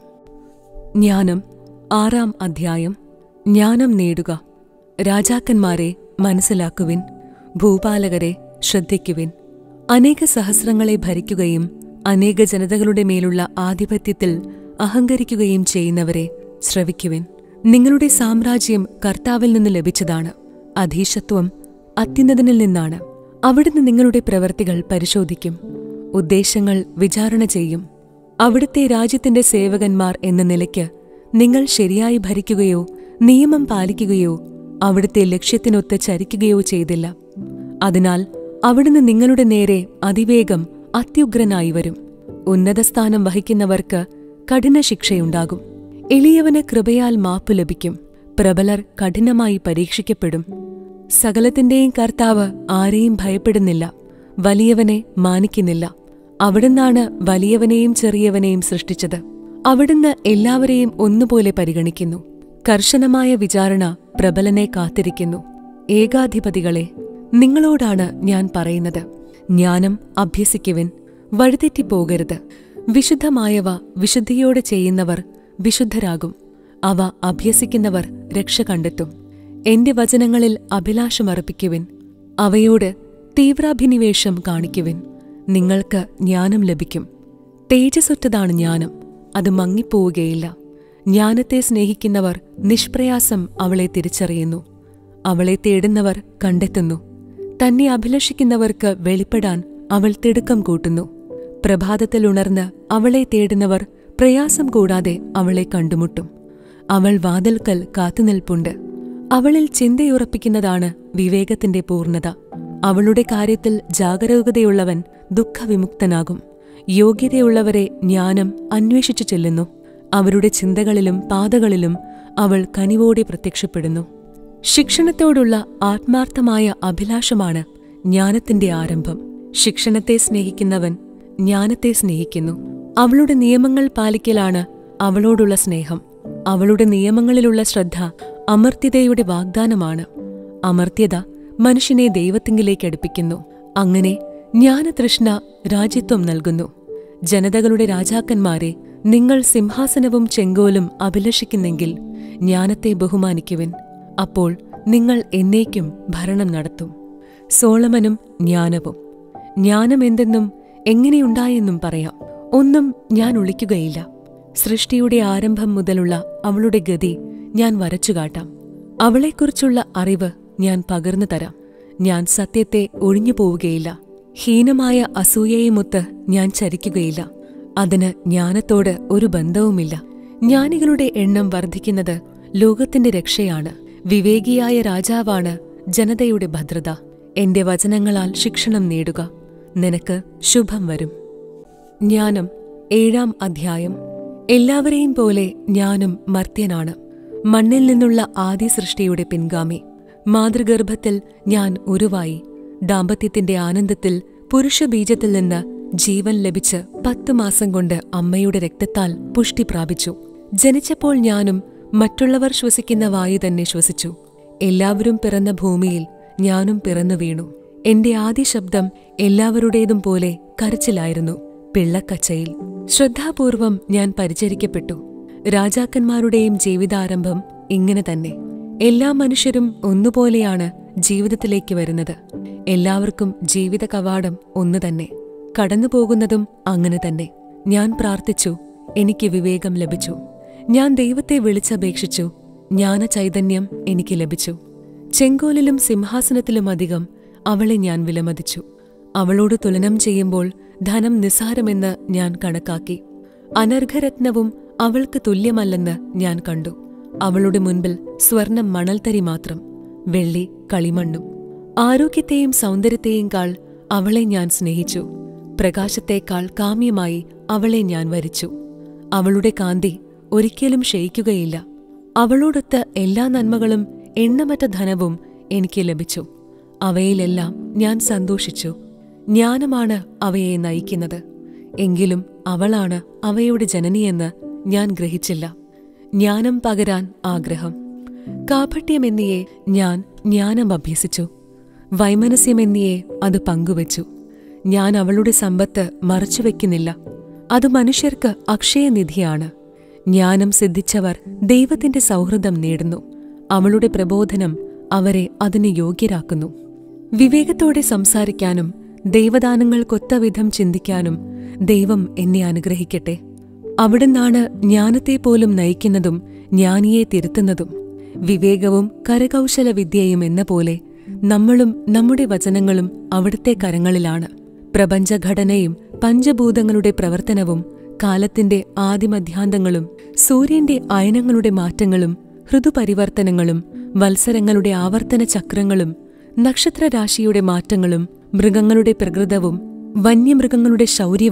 Speaker 1: ജ്ഞാനം ആറാം അധ്യായം ജ്ഞാനം നേടുക രാജാക്കന്മാരെ മനസ്സിലാക്കുവിൻ ഭൂപാലകരെ ശ്രദ്ധിക്കുവിൻ അനേക സഹസ്രങ്ങളെ ഭരിക്കുകയും അനേക ജനതകളുടെ മേലുള്ള ആധിപത്യത്തിൽ അഹങ്കരിക്കുകയും ചെയ്യുന്നവരെ ശ്രവിക്കുവിൻ നിങ്ങളുടെ സാമ്രാജ്യം കർത്താവിൽ നിന്ന് ലഭിച്ചതാണ് അധീശത്വം അത്യുന്നതനിൽ നിന്നാണ് അവിടുന്ന് നിങ്ങളുടെ പ്രവർത്തികൾ പരിശോധിക്കും ഉദ്ദേശങ്ങൾ വിചാരണ ചെയ്യും അവിടുത്തെ രാജ്യത്തിന്റെ സേവകന്മാർ എന്ന നിലയ്ക്ക് നിങ്ങൾ ശരിയായി ഭരിക്കുകയോ നിയമം പാലിക്കുകയോ അവിടുത്തെ ലക്ഷ്യത്തിനൊത്ത് ചരിക്കുകയോ ചെയ്തില്ല അതിനാൽ അവിടുന്ന് നിങ്ങളുടെ നേരെ അതിവേഗം അത്യുഗ്രനായി വരും ഉന്നതസ്ഥാനം വഹിക്കുന്നവർക്ക് കഠിന ശിക്ഷയുണ്ടാകും എളിയവന് കൃപയാൽ മാപ്പ് ലഭിക്കും പ്രബലർ കഠിനമായി പരീക്ഷിക്കപ്പെടും സകലത്തിന്റെയും കർത്താവ് ആരെയും ഭയപ്പെടുന്നില്ല വലിയവനെ മാനിക്കുന്നില്ല അവിടുന്നാണ് വലിയവനെയും ചെറിയവനെയും സൃഷ്ടിച്ചത് അവിടുന്ന് എല്ലാവരെയും ഒന്നുപോലെ പരിഗണിക്കുന്നു കർശനമായ വിചാരണ പ്രബലനെ കാത്തിരിക്കുന്നു ഏകാധിപതികളെ നിങ്ങളോടാണ് ഞാൻ പറയുന്നത് ജ്ഞാനം അഭ്യസിക്കുവിൻ വഴിതെറ്റിപ്പോകരുത് വിശുദ്ധമായവ വിശുദ്ധിയോടെ ചെയ്യുന്നവർ വിശുദ്ധരാകും അവ അഭ്യസിക്കുന്നവർ രക്ഷ കണ്ടെത്തും എന്റെ വചനങ്ങളിൽ അഭിലാഷമർപ്പിക്കുവിൻ അവയോട് തീവ്രാഭിനിവേശം കാണിക്കുവിൻ നിങ്ങൾക്ക് ജ്ഞാനം ലഭിക്കും തേജസ്സൊറ്റതാണ് ജ്ഞാനം അത് മങ്ങിപ്പോവുകയില്ല ജ്ഞാനത്തെ സ്നേഹിക്കുന്നവർ നിഷ്പ്രയാസം അവളെ തിരിച്ചറിയുന്നു അവളെ തേടുന്നവർ കണ്ടെത്തുന്നു തന്നെ അഭിലഷിക്കുന്നവർക്ക് വെളിപ്പെടാൻ അവൾ തിടുക്കം കൂട്ടുന്നു പ്രഭാതത്തിൽ ഉണർന്ന് അവളെ തേടുന്നവർ പ്രയാസം കൂടാതെ അവളെ കണ്ടുമുട്ടും അവൾ വാതിൽക്കൽ കാത്തുനിൽപ്പുണ്ട് അവളിൽ ചിന്തയുറപ്പിക്കുന്നതാണ് വിവേകത്തിന്റെ പൂർണ്ണത അവളുടെ കാര്യത്തിൽ ജാഗരൂകതയുള്ളവൻ ദുഃഖവിമുക്തനാകും യോഗ്യതയുള്ളവരെ ജ്ഞാനം അന്വേഷിച്ചു ചെല്ലുന്നു അവരുടെ ചിന്തകളിലും പാതകളിലും അവൾ കനിവോടെ പ്രത്യക്ഷപ്പെടുന്നു ശിക്ഷണത്തോടുള്ള ആത്മാർത്ഥമായ അഭിലാഷമാണ് ജ്ഞാനത്തിന്റെ ആരംഭം ശിക്ഷണത്തെ സ്നേഹിക്കുന്നവൻ ജ്ഞാനത്തെ സ്നേഹിക്കുന്നു അവളുടെ നിയമങ്ങൾ പാലിക്കലാണ് അവളോടുള്ള സ്നേഹം അവളുടെ നിയമങ്ങളിലുള്ള ശ്രദ്ധ അമർത്യതയുടെ വാഗ്ദാനമാണ് അമർത്യത മനുഷ്യനെ ദൈവത്തിങ്കിലേക്ക് അടുപ്പിക്കുന്നു അങ്ങനെ ജ്ഞാനതൃഷ്ണ രാജ്യത്വം നൽകുന്നു ജനതകളുടെ രാജാക്കന്മാരെ നിങ്ങൾ സിംഹാസനവും ചെങ്കോലും അഭിലഷിക്കുന്നെങ്കിൽ ജ്ഞാനത്തെ ബഹുമാനിക്കുവിൻ അപ്പോൾ നിങ്ങൾ എന്നേക്കും ഭരണം നടത്തും സോളമനും ജ്ഞാനവും ജ്ഞാനം എന്തെന്നും എങ്ങനെയുണ്ടായെന്നും പറയാം ഒന്നും ഞാൻ ഒളിക്കുകയില്ല സൃഷ്ടിയുടെ ആരംഭം മുതലുള്ള അവളുടെ ഗതി ഞാൻ വരച്ചുകാട്ടാം അവളെക്കുറിച്ചുള്ള അറിവ് ഞാൻ പകർന്നു തരാം ഞാൻ സത്യത്തെ ഒഴിഞ്ഞു പോവുകയില്ല ഹീനമായ അസൂയയുമൊത്ത് ഞാൻ ചരിക്കുകയില്ല അതിന് ജ്ഞാനത്തോട് ഒരു ബന്ധവുമില്ല ജ്ഞാനികളുടെ എണ്ണം വർദ്ധിക്കുന്നത് ലോകത്തിന്റെ രക്ഷയാണ് വിവേകിയായ രാജാവാണ് ജനതയുടെ ഭദ്രത എന്റെ വചനങ്ങളാൽ ശിക്ഷണം നേടുക നിനക്ക് ശുഭം വരും ജ്ഞാനം ഏഴാം അധ്യായം എല്ലാവരെയും പോലെ ഞാനും മർത്യനാണ് മണ്ണിൽ നിന്നുള്ള ആദ്യ സൃഷ്ടിയുടെ പിൻഗാമി മാതൃഗർഭത്തിൽ ഞാൻ ഉരുവായി ദാമ്പത്യത്തിന്റെ ആനന്ദത്തിൽ പുരുഷബീജത്തിൽ നിന്ന് ജീവൻ ലഭിച്ച് പത്തു മാസം കൊണ്ട് അമ്മയുടെ രക്തത്താൽ പുഷ്ടി പ്രാപിച്ചു ജനിച്ചപ്പോൾ ഞാനും മറ്റുള്ളവർ ശ്വസിക്കുന്ന വായു തന്നെ ശ്വസിച്ചു എല്ലാവരും പിറന്ന ഭൂമിയിൽ ഞാനും പിറന്നു വീണു എന്റെ ആദ്യ ശബ്ദം എല്ലാവരുടേതും പോലെ കരച്ചിലായിരുന്നു പിള്ളക്കച്ചയിൽ ശ്രദ്ധാപൂർവം ഞാൻ പരിചരിക്കപ്പെട്ടു രാജാക്കന്മാരുടെയും ജീവിതാരംഭം ഇങ്ങനെ തന്നെ എല്ലാ മനുഷ്യരും ഒന്നുപോലെയാണ് ജീവിതത്തിലേക്ക് വരുന്നത് എല്ലാവർക്കും ജീവിത കവാടം ഒന്നു തന്നെ കടന്നുപോകുന്നതും അങ്ങനെ തന്നെ ഞാൻ പ്രാർത്ഥിച്ചു എനിക്ക് വിവേകം ലഭിച്ചു ഞാൻ ദൈവത്തെ വിളിച്ചപേക്ഷിച്ചു ജ്ഞാന ചൈതന്യം എനിക്ക് ലഭിച്ചു ചെങ്കോലിലും സിംഹാസനത്തിലും അധികം അവളെ ഞാൻ വിലമതിച്ചു അവളോട് തുലനം ചെയ്യുമ്പോൾ ധനം നിസ്സാരമെന്ന് ഞാൻ കണക്കാക്കി അനർഘരത്നവും അവൾക്ക് തുല്യമല്ലെന്ന് ഞാൻ കണ്ടു അവളുടെ മുൻപിൽ സ്വർണം മണൽത്തരി മാത്രം വെള്ളി കളിമണ്ണും ആരോഗ്യത്തെയും സൗന്ദര്യത്തെയും കാൾ അവളെ ഞാൻ സ്നേഹിച്ചു പ്രകാശത്തേക്കാൾ കാമ്യമായി അവളെ ഞാൻ വരിച്ചു അവളുടെ കാന്തി ഒരിക്കലും ക്ഷയിക്കുകയില്ല അവളോടൊത്ത് എല്ലാ നന്മകളും എണ്ണമറ്റ ധനവും എനിക്ക് ലഭിച്ചു അവയിലെല്ലാം ഞാൻ സന്തോഷിച്ചു ജ്ഞാനമാണ് അവയെ നയിക്കുന്നത് എങ്കിലും അവളാണ് അവയുടെ ജനനിയെന്ന് ഞാൻ ഗ്രഹിച്ചില്ല ജ്ഞാനം പകരാൻ ആഗ്രഹം കാപട്യമെന്നിയെ ഞാൻ ജ്ഞാനം അഭ്യസിച്ചു വൈമനസ്യമെന്നിയെ അത് പങ്കുവച്ചു ഞാൻ അവളുടെ സമ്പത്ത് മറച്ചുവെക്കുന്നില്ല അത് മനുഷ്യർക്ക് അക്ഷയനിധിയാണ് ജ്ഞാനം സിദ്ധിച്ചവർ ദൈവത്തിന്റെ സൗഹൃദം നേടുന്നു അവളുടെ പ്രബോധനം അവരെ അതിന് യോഗ്യരാക്കുന്നു വിവേകത്തോടെ സംസാരിക്കാനും ദൈവദാനങ്ങൾക്കൊത്ത വിധം ചിന്തിക്കാനും ദൈവം എന്നെ അനുഗ്രഹിക്കട്ടെ അവിടുന്നാണ് ജ്ഞാനത്തെപ്പോലും നയിക്കുന്നതും ജ്ഞാനിയെ തിരുത്തുന്നതും വിവേകവും കരകൗശല വിദ്യയും എന്ന പോലെ നമ്മളും നമ്മുടെ വചനങ്ങളും അവിടുത്തെ കരങ്ങളിലാണ് പ്രപഞ്ചഘടനയും പഞ്ചഭൂതങ്ങളുടെ പ്രവർത്തനവും കാലത്തിന്റെ ആദിമധ്യാന്തങ്ങളും സൂര്യന്റെ അയനങ്ങളുടെ മാറ്റങ്ങളും ഋതുപരിവർത്തനങ്ങളും വത്സരങ്ങളുടെ ആവർത്തന ചക്രങ്ങളും നക്ഷത്രരാശിയുടെ മാറ്റങ്ങളും മൃഗങ്ങളുടെ പ്രകൃതവും വന്യമൃഗങ്ങളുടെ ശൗര്യവും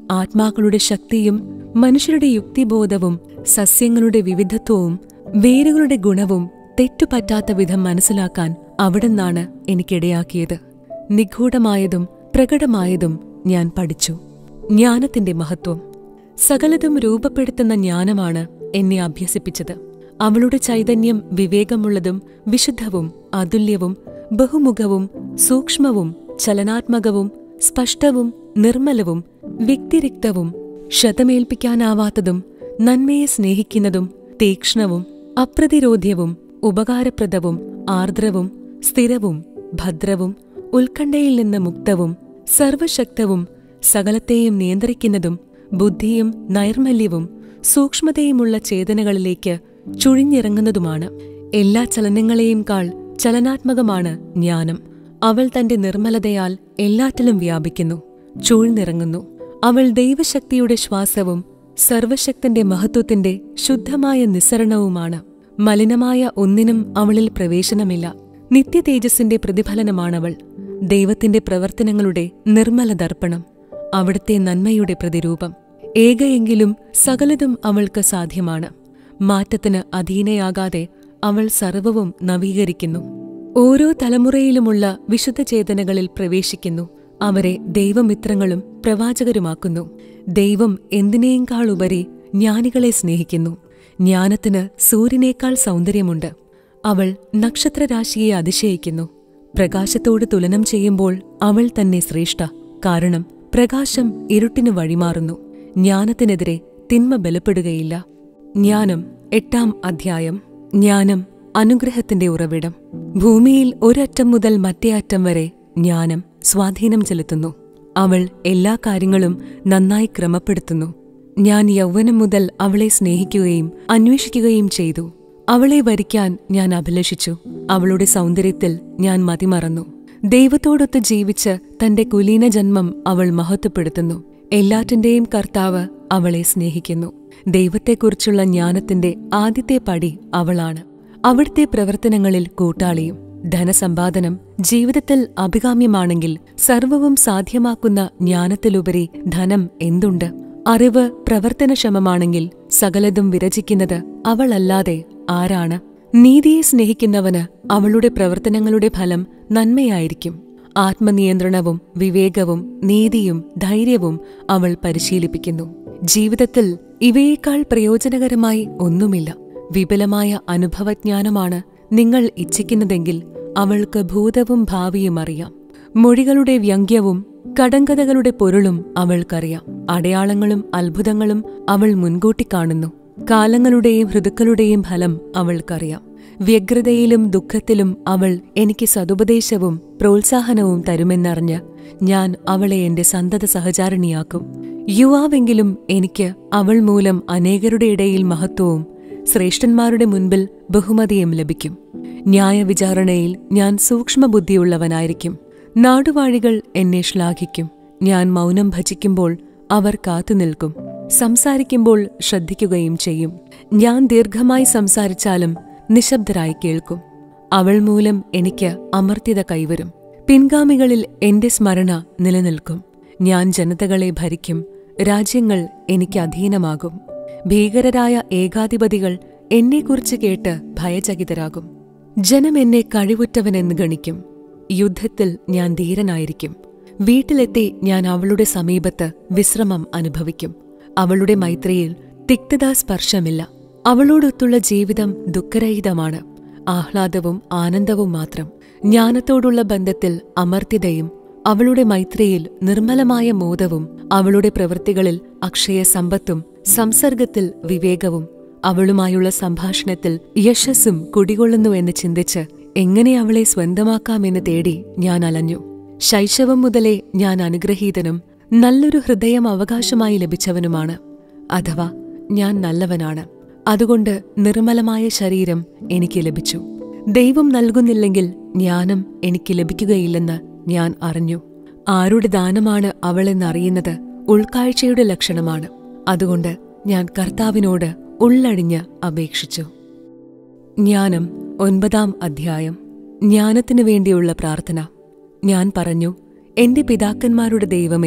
Speaker 1: ആത്മാക്കളുടെ ശക്തിയും മനുഷ്യരുടെ യുക്തിബോധവും സസ്യങ്ങളുടെ വിവിധത്വവും വേരുകളുടെ ഗുണവും തെറ്റുപറ്റാത്ത വിധം മനസ്സിലാക്കാൻ അവിടുന്നാണ് എനിക്കിടയാക്കിയത് നിഗൂഢമായതും പ്രകടമായതും ഞാൻ പഠിച്ചു ജ്ഞാനത്തിന്റെ മഹത്വം സകലതും രൂപപ്പെടുത്തുന്ന ജ്ഞാനമാണ് എന്നെ അഭ്യസിപ്പിച്ചത് അവളുടെ ചൈതന്യം വിവേകമുള്ളതും വിശുദ്ധവും അതുല്യവും ബഹുമുഖവും സൂക്ഷ്മവും ചലനാത്മകവും സ്പഷ്ടവും നിർമ്മലവും വ്യക്തിരിക്തവും ശതമേൽപ്പിക്കാനാവാത്തതും നന്മയെ സ്നേഹിക്കുന്നതും തീക്ഷ്ണവും അപ്രതിരോധ്യവും ഉപകാരപ്രദവും ആർദ്രവും സ്ഥിരവും ഭദ്രവും ഉത്കണ്ഠയിൽ നിന്ന് മുക്തവും സർവശക്തവും സകലത്തെയും നിയന്ത്രിക്കുന്നതും ബുദ്ധിയും നൈർമല്യവും സൂക്ഷ്മതയുമുള്ള ചേതനകളിലേക്ക് ചുഴിഞ്ഞിറങ്ങുന്നതുമാണ് എല്ലാ ചലനങ്ങളെയും കാൾ ചലനാത്മകമാണ് ജ്ഞാനം അവൾ തന്റെ നിർമ്മലതയാൽ എല്ലാറ്റിലും വ്യാപിക്കുന്നു ചൂഴ്ന്നിറങ്ങുന്നു അവൾ ദൈവശക്തിയുടെ ശ്വാസവും സർവശക്തന്റെ മഹത്വത്തിന്റെ ശുദ്ധമായ നിസ്സരണവുമാണ് മലിനമായ ഒന്നിനും അവളിൽ പ്രവേശനമില്ല നിത്യതേജസ്സിന്റെ പ്രതിഫലനമാണവൾ ദൈവത്തിന്റെ പ്രവർത്തനങ്ങളുടെ നിർമ്മല ദർപ്പണം അവിടുത്തെ നന്മയുടെ പ്രതിരൂപം ഏകയെങ്കിലും സകലതും അവൾക്ക് സാധ്യമാണ് മാറ്റത്തിന് അധീനയാകാതെ അവൾ സർവവും നവീകരിക്കുന്നു ഓരോ തലമുറയിലുമുള്ള വിശുദ്ധ ചേതനകളിൽ പ്രവേശിക്കുന്നു അവരെ ദൈവമിത്രങ്ങളും പ്രവാചകരുമാക്കുന്നു ദൈവം എന്തിനേക്കാൾ ഉപരി ജ്ഞാനികളെ സ്നേഹിക്കുന്നു ജ്ഞാനത്തിന് സൂര്യനേക്കാൾ സൗന്ദര്യമുണ്ട് അവൾ നക്ഷത്രരാശിയെ അതിശയിക്കുന്നു പ്രകാശത്തോട് തുലനം ചെയ്യുമ്പോൾ അവൾ തന്നെ ശ്രേഷ്ഠ കാരണം പ്രകാശം ഇരുട്ടിനു വഴിമാറുന്നു ജ്ഞാനത്തിനെതിരെ തിന്മ ബലപ്പെടുകയില്ല ജ്ഞാനം എട്ടാം അധ്യായം ജ്ഞാനം അനുഗ്രഹത്തിന്റെ ഉറവിടം ഭൂമിയിൽ ഒരറ്റം മുതൽ മറ്റേ അറ്റം വരെ ജ്ഞാനം സ്വാധീനം ചെലുത്തുന്നു അവൾ എല്ലാ കാര്യങ്ങളും നന്നായി ക്രമപ്പെടുത്തുന്നു ഞാൻ യൗവനം മുതൽ അവളെ സ്നേഹിക്കുകയും അന്വേഷിക്കുകയും ചെയ്തു അവളെ വരിക്കാൻ ഞാൻ അഭിലഷിച്ചു അവളുടെ സൗന്ദര്യത്തിൽ ഞാൻ മതിമറന്നു ദൈവത്തോടൊത്ത് ജീവിച്ച് തന്റെ കുലീന ജന്മം അവൾ മഹത്വപ്പെടുത്തുന്നു എല്ലാറ്റിന്റെയും കർത്താവ് അവളെ സ്നേഹിക്കുന്നു ദൈവത്തെക്കുറിച്ചുള്ള ജ്ഞാനത്തിന്റെ ആദ്യത്തെ പടി അവളാണ് അവിടുത്തെ പ്രവർത്തനങ്ങളിൽ കൂട്ടാളിയും ധനസമ്പാദനം ജീവിതത്തിൽ അഭികാമ്യമാണെങ്കിൽ സർവവും സാധ്യമാക്കുന്ന ജ്ഞാനത്തിലുപരി ധനം എന്തുണ്ട് അറിവ് പ്രവർത്തനക്ഷമമാണെങ്കിൽ സകലതും വിരചിക്കുന്നത് അവളല്ലാതെ ആരാണ് നീതിയെ സ്നേഹിക്കുന്നവന് അവളുടെ പ്രവർത്തനങ്ങളുടെ ഫലം നന്മയായിരിക്കും ആത്മനിയന്ത്രണവും വിവേകവും നീതിയും ധൈര്യവും അവൾ പരിശീലിപ്പിക്കുന്നു ജീവിതത്തിൽ ഇവയേക്കാൾ പ്രയോജനകരമായി ഒന്നുമില്ല വിപുലമായ അനുഭവജ്ഞാനമാണ് നിങ്ങൾ ഇച്ഛിക്കുന്നതെങ്കിൽ അവൾക്ക് ഭൂതവും ഭാവിയും അറിയാം മൊഴികളുടെ വ്യംഗ്യവും കടങ്കഥകളുടെ പൊരുളും അവൾക്കറിയാം അടയാളങ്ങളും അത്ഭുതങ്ങളും അവൾ മുൻകൂട്ടി കാണുന്നു കാലങ്ങളുടെയും ഋതുക്കളുടെയും ഫലം അവൾക്കറിയാം വ്യഗ്രതയിലും ദുഃഖത്തിലും അവൾ എനിക്ക് സതുപദേശവും പ്രോത്സാഹനവും തരുമെന്നറിഞ്ഞ് ഞാൻ അവളെ എന്റെ സന്തത സഹചാരിണിയാക്കും യുവാവെങ്കിലും എനിക്ക് അവൾ മൂലം അനേകരുടെ ഇടയിൽ മഹത്വവും ശ്രേഷ്ഠന്മാരുടെ മുൻപിൽ ബഹുമതിയും ലഭിക്കും ന്യായവിചാരണയിൽ ഞാൻ സൂക്ഷ്മബുദ്ധിയുള്ളവനായിരിക്കും നാടുവാഴികൾ എന്നെ ശ്ലാഘിക്കും ഞാൻ മൗനം ഭജിക്കുമ്പോൾ അവർ കാത്തുനിൽക്കും സംസാരിക്കുമ്പോൾ ശ്രദ്ധിക്കുകയും ചെയ്യും ഞാൻ ദീർഘമായി സംസാരിച്ചാലും നിശബ്ദരായി കേൾക്കും അവൾ മൂലം എനിക്ക് അമർത്യത കൈവരും പിൻഗാമികളിൽ എന്റെ സ്മരണ നിലനിൽക്കും ഞാൻ ജനതകളെ ഭരിക്കും രാജ്യങ്ങൾ എനിക്ക് അധീനമാകും ഭീകരരായ ഏകാധിപതികൾ എന്നെക്കുറിച്ച് കേട്ട് ഭയചകിതരാകും ജനം എന്നെ കഴിവുറ്റവനെന്ന് ഗണിക്കും യുദ്ധത്തിൽ ഞാൻ ധീരനായിരിക്കും വീട്ടിലെത്തി ഞാൻ അവളുടെ സമീപത്ത് വിശ്രമം അനുഭവിക്കും അവളുടെ മൈത്രിയിൽ തിക്തതാ സ്പർശമില്ല അവളോടൊത്തുള്ള ജീവിതം ദുഃഖരഹിതമാണ് ആഹ്ലാദവും ആനന്ദവും മാത്രം ജ്ഞാനത്തോടുള്ള ബന്ധത്തിൽ അമർത്യതയും അവളുടെ മൈത്രിയിൽ നിർമ്മലമായ മോദവും അവളുടെ പ്രവൃത്തികളിൽ അക്ഷയ സമ്പത്തും സംസർഗത്തിൽ വിവേകവും അവളുമായുള്ള സംഭാഷണത്തിൽ യശസ്സും കുടികൊള്ളുന്നുവെന്ന് ചിന്തിച്ച് എങ്ങനെ അവളെ സ്വന്തമാക്കാമെന്ന് തേടി ഞാൻ അലഞ്ഞു ശൈശവം മുതലേ ഞാൻ അനുഗ്രഹീതനും നല്ലൊരു ഹൃദയം അവകാശമായി ലഭിച്ചവനുമാണ് അഥവാ ഞാൻ നല്ലവനാണ് അതുകൊണ്ട് നിർമ്മലമായ ശരീരം എനിക്ക് ലഭിച്ചു ദൈവം നൽകുന്നില്ലെങ്കിൽ ജ്ഞാനം എനിക്ക് ലഭിക്കുകയില്ലെന്ന് ഞാൻ അറിഞ്ഞു ആരുടെ ദാനമാണ് അവളെന്നറിയുന്നത് ഉൾക്കാഴ്ചയുടെ ലക്ഷണമാണ് അതുകൊണ്ട് ഞാൻ കർത്താവിനോട് ഉള്ളടിഞ്ഞ് അപേക്ഷിച്ചു ജ്ഞാനം ഒൻപതാം അധ്യായം ജ്ഞാനത്തിനു വേണ്ടിയുള്ള പ്രാർത്ഥന ഞാൻ പറഞ്ഞു എന്റെ പിതാക്കന്മാരുടെ ദൈവമേ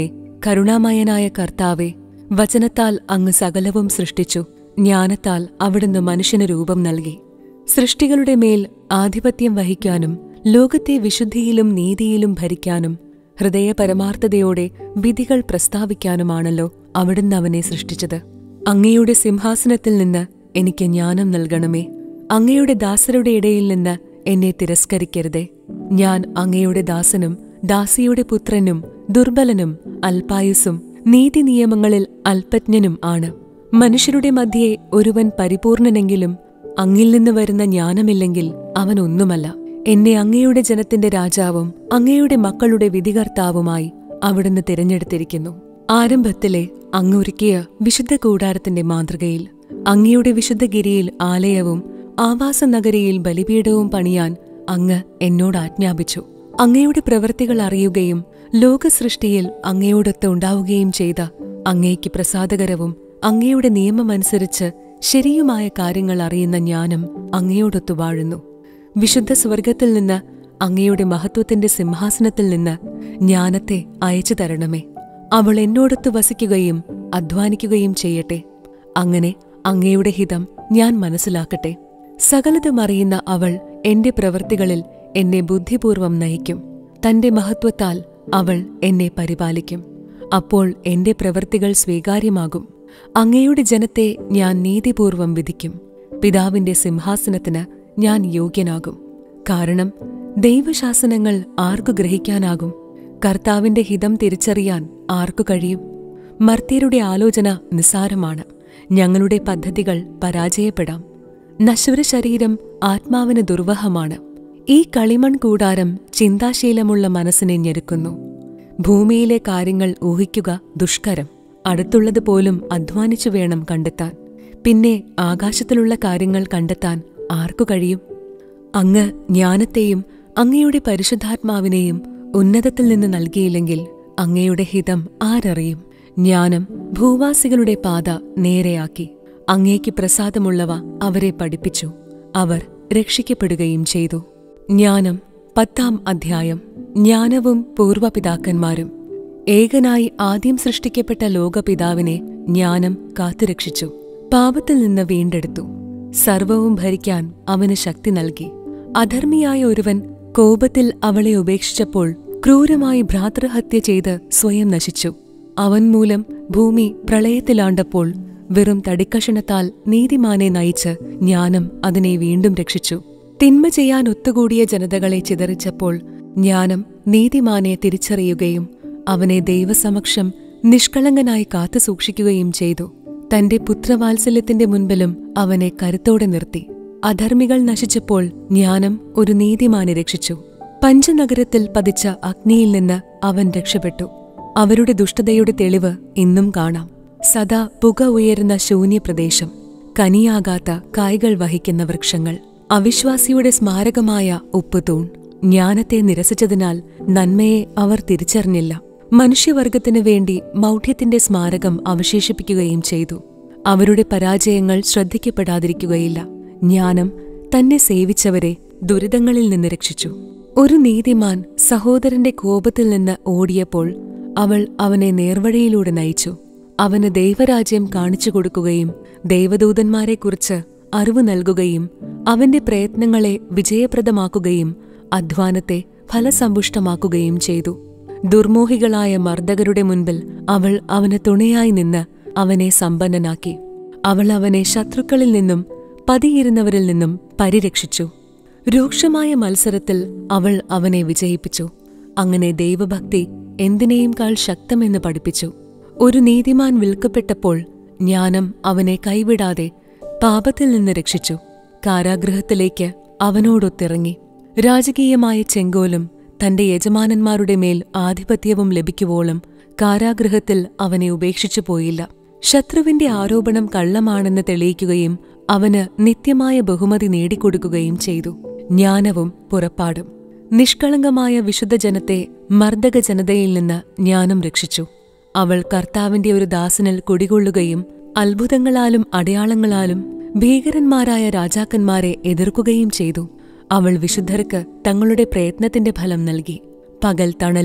Speaker 1: കരുണാമയനായ കർത്താവെ വചനത്താൽ അങ്ങ് സകലവും സൃഷ്ടിച്ചു ജ്ഞാനത്താൽ അവിടുന്ന് മനുഷ്യന് രൂപം നൽകി സൃഷ്ടികളുടെ മേൽ ആധിപത്യം വഹിക്കാനും ലോകത്തെ വിശുദ്ധിയിലും നീതിയിലും ഭരിക്കാനും ഹൃദയ പരമാർത്ഥതയോടെ വിധികൾ പ്രസ്താവിക്കാനുമാണല്ലോ അവിടുന്ന് അവനെ സൃഷ്ടിച്ചത് അങ്ങയുടെ സിംഹാസനത്തിൽ നിന്ന് എനിക്ക് ജ്ഞാനം നൽകണമേ അങ്ങയുടെ ദാസരുടെ ഇടയിൽ നിന്ന് എന്നെ തിരസ്കരിക്കരുതേ ഞാൻ അങ്ങയുടെ ദാസനും ദാസിയുടെ പുത്രനും ദുർബലനും അൽപായുസും നീതിനിയമങ്ങളിൽ അല്പജ്ഞനും ആണ് മനുഷ്യരുടെ മധ്യേ ഒരുവൻ പരിപൂർണനെങ്കിലും അങ്ങിൽ നിന്ന് വരുന്ന ജ്ഞാനമില്ലെങ്കിൽ അവൻ ഒന്നുമല്ല എന്നെ അങ്ങയുടെ ജനത്തിന്റെ രാജാവും അങ്ങയുടെ മക്കളുടെ വിധികർത്താവുമായി അവിടുന്ന് തിരഞ്ഞെടുത്തിരിക്കുന്നു ആരംഭത്തിലെ അങ്ങൊരുക്കിയ വിശുദ്ധ കൂടാരത്തിന്റെ മാതൃകയിൽ അങ്ങയുടെ വിശുദ്ധഗിരിയിൽ ആലയവും ആവാസനഗരിയിൽ ബലിപീഠവും പണിയാൻ അങ്ങ് എന്നോട് ആജ്ഞാപിച്ചു അങ്ങയുടെ പ്രവൃത്തികൾ അറിയുകയും ലോകസൃഷ്ടിയിൽ അങ്ങയോടൊത്ത് ഉണ്ടാവുകയും ചെയ്ത അങ്ങേക്ക് പ്രസാദകരവും അങ്ങയുടെ നിയമമനുസരിച്ച് ശരിയുമായ കാര്യങ്ങൾ അറിയുന്ന ജ്ഞാനം അങ്ങയോടൊത്തു വാഴുന്നു വിശുദ്ധ സ്വർഗത്തിൽ നിന്ന് അങ്ങയുടെ മഹത്വത്തിന്റെ സിംഹാസനത്തിൽ നിന്ന് ജ്ഞാനത്തെ അയച്ചു തരണമേ അവൾ എന്നോടൊത്ത് വസിക്കുകയും അധ്വാനിക്കുകയും ചെയ്യട്ടെ അങ്ങനെ അങ്ങയുടെ ഹിതം ഞാൻ മനസ്സിലാക്കട്ടെ സകലതും അറിയുന്ന അവൾ എന്റെ പ്രവൃത്തികളിൽ എന്നെ ബുദ്ധിപൂർവം നയിക്കും തന്റെ മഹത്വത്താൽ അവൾ എന്നെ പരിപാലിക്കും അപ്പോൾ എന്റെ പ്രവൃത്തികൾ സ്വീകാര്യമാകും അങ്ങയുടെ ജനത്തെ ഞാൻ നീതിപൂർവം വിധിക്കും പിതാവിന്റെ സിംഹാസനത്തിന് ഞാൻ യോഗ്യനാകും കാരണം ദൈവശാസനങ്ങൾ ആർക്കു ഗ്രഹിക്കാനാകും കർത്താവിന്റെ ഹിതം തിരിച്ചറിയാൻ ആർക്കു കഴിയും മർത്യരുടെ ആലോചന നിസ്സാരമാണ് ഞങ്ങളുടെ പദ്ധതികൾ പരാജയപ്പെടാം നശ്വര ശരീരം ആത്മാവിന് ദുർവഹമാണ് ഈ കളിമൺ കൂടാരം ചിന്താശീലമുള്ള മനസ്സിനെ ഞെരുക്കുന്നു ഭൂമിയിലെ കാര്യങ്ങൾ ഊഹിക്കുക ദുഷ്കരം അടുത്തുള്ളത് പോലും അധ്വാനിച്ചു വേണം കണ്ടെത്താൻ പിന്നെ ആകാശത്തിലുള്ള കാര്യങ്ങൾ കണ്ടെത്താൻ ആർക്കു കഴിയും അങ്ങ് ജ്ഞാനത്തെയും അങ്ങയുടെ പരിശുദ്ധാത്മാവിനെയും ഉന്നതത്തിൽ നിന്ന് നൽകിയില്ലെങ്കിൽ അങ്ങയുടെ ഹിതം ആരറിയും ജ്ഞാനം ഭൂവാസികളുടെ പാത നേരെയാക്കി അങ്ങേക്ക് പ്രസാദമുള്ളവ അവരെ പഠിപ്പിച്ചു അവർ രക്ഷിക്കപ്പെടുകയും ചെയ്തു ജ്ഞാനം പത്താം അധ്യായം ജ്ഞാനവും പൂർവപിതാക്കന്മാരും ഏകനായി ആദ്യം സൃഷ്ടിക്കപ്പെട്ട ലോകപിതാവിനെ ജ്ഞാനം കാത്തുരക്ഷിച്ചു പാപത്തിൽ നിന്ന് വീണ്ടെടുത്തു സർവവും ഭരിക്കാൻ അവന് ശക്തി നൽകി അധർമ്മിയായ ഒരുവൻ കോപത്തിൽ അവളെ ഉപേക്ഷിച്ചപ്പോൾ ക്രൂരമായി ഭ്രാതൃഹത്യ ചെയ്ത് സ്വയം നശിച്ചു അവൻ മൂലം ഭൂമി പ്രളയത്തിലാണ്ടപ്പോൾ വെറും തടിക്കഷണത്താൽ നീതിമാനെ നയിച്ച് ജ്ഞാനം അതിനെ വീണ്ടും രക്ഷിച്ചു തിന്മ ചെയ്യാൻ ഒത്തുകൂടിയ ജനതകളെ ചിതറിച്ചപ്പോൾ ജ്ഞാനം നീതിമാനെ തിരിച്ചറിയുകയും അവനെ ദൈവസമക്ഷം നിഷ്കളങ്കനായി കാത്തുസൂക്ഷിക്കുകയും ചെയ്തു തന്റെ പുത്രവാത്സല്യത്തിന്റെ മുൻപിലും അവനെ കരുത്തോടെ നിർത്തി അധർമ്മികൾ നശിച്ചപ്പോൾ ജ്ഞാനം ഒരു നീതിമാനെ രക്ഷിച്ചു പഞ്ചനഗരത്തിൽ പതിച്ച അഗ്നിയിൽ നിന്ന് അവൻ രക്ഷപ്പെട്ടു അവരുടെ ദുഷ്ടതയുടെ തെളിവ് ഇന്നും കാണാം സദാ പുക ഉയരുന്ന ശൂന്യപ്രദേശം കനിയാകാത്ത കായ്കൾ വഹിക്കുന്ന വൃക്ഷങ്ങൾ അവിശ്വാസിയുടെ സ്മാരകമായ ഉപ്പുതൂൺ ജ്ഞാനത്തെ നിരസിച്ചതിനാൽ നന്മയെ അവർ തിരിച്ചറിഞ്ഞില്ല മനുഷ്യവർഗത്തിനു വേണ്ടി മൗഢ്യത്തിന്റെ സ്മാരകം അവശേഷിപ്പിക്കുകയും ചെയ്തു അവരുടെ പരാജയങ്ങൾ ശ്രദ്ധിക്കപ്പെടാതിരിക്കുകയില്ല ജ്ഞാനം തന്നെ സേവിച്ചവരെ ദുരിതങ്ങളിൽ നിന്ന് രക്ഷിച്ചു ഒരു നീതിമാൻ സഹോദരന്റെ കോപത്തിൽ നിന്ന് ഓടിയപ്പോൾ അവൾ അവനെ നേർവഴിയിലൂടെ നയിച്ചു അവന് ദൈവരാജ്യം കാണിച്ചു കൊടുക്കുകയും ദൈവദൂതന്മാരെക്കുറിച്ച് അറിവ് നൽകുകയും അവന്റെ പ്രയത്നങ്ങളെ വിജയപ്രദമാക്കുകയും അധ്വാനത്തെ ഫലസമ്പുഷ്ടമാക്കുകയും ചെയ്തു ദുർമോഹികളായ മർദ്ദകരുടെ മുൻപിൽ അവൾ അവന് തുണയായി നിന്ന് അവനെ സമ്പന്നനാക്കി അവൾ അവനെ ശത്രുക്കളിൽ നിന്നും പതിയിരുന്നവരിൽ നിന്നും പരിരക്ഷിച്ചു രൂക്ഷമായ മത്സരത്തിൽ അവൾ അവനെ വിജയിപ്പിച്ചു അങ്ങനെ ദൈവഭക്തി എന്തിനേയും കാൾ ശക്തമെന്ന് പഠിപ്പിച്ചു ഒരു നീതിമാൻ വിൽക്കപ്പെട്ടപ്പോൾ ജ്ഞാനം അവനെ കൈവിടാതെ പാപത്തിൽ നിന്ന് രക്ഷിച്ചു കാരാഗൃഹത്തിലേക്ക് അവനോടൊത്തിറങ്ങി രാജകീയമായ ചെങ്കോലും തന്റെ യജമാനന്മാരുടെ മേൽ ആധിപത്യവും ലഭിക്കുവോളം കാരാഗൃഹത്തിൽ അവനെ ഉപേക്ഷിച്ചു പോയില്ല ശത്രുവിന്റെ ആരോപണം കള്ളമാണെന്ന് തെളിയിക്കുകയും അവന് നിത്യമായ ബഹുമതി നേടിക്കൊടുക്കുകയും ചെയ്തു ജ്ഞാനവും പുറപ്പാടും നിഷ്കളങ്കമായ വിശുദ്ധജനത്തെ മർദ്ദക ജനതയിൽ നിന്ന് ജ്ഞാനം രക്ഷിച്ചു അവൾ കർത്താവിന്റെ ഒരു ദാസനിൽ കുടികൊള്ളുകയും അത്ഭുതങ്ങളാലും അടയാളങ്ങളാലും ഭീകരന്മാരായ രാജാക്കന്മാരെ എതിർക്കുകയും ചെയ്തു അവൾ വിശുദ്ധർക്ക് തങ്ങളുടെ പ്രയത്നത്തിന്റെ ഫലം നൽകി പകൽ തണലും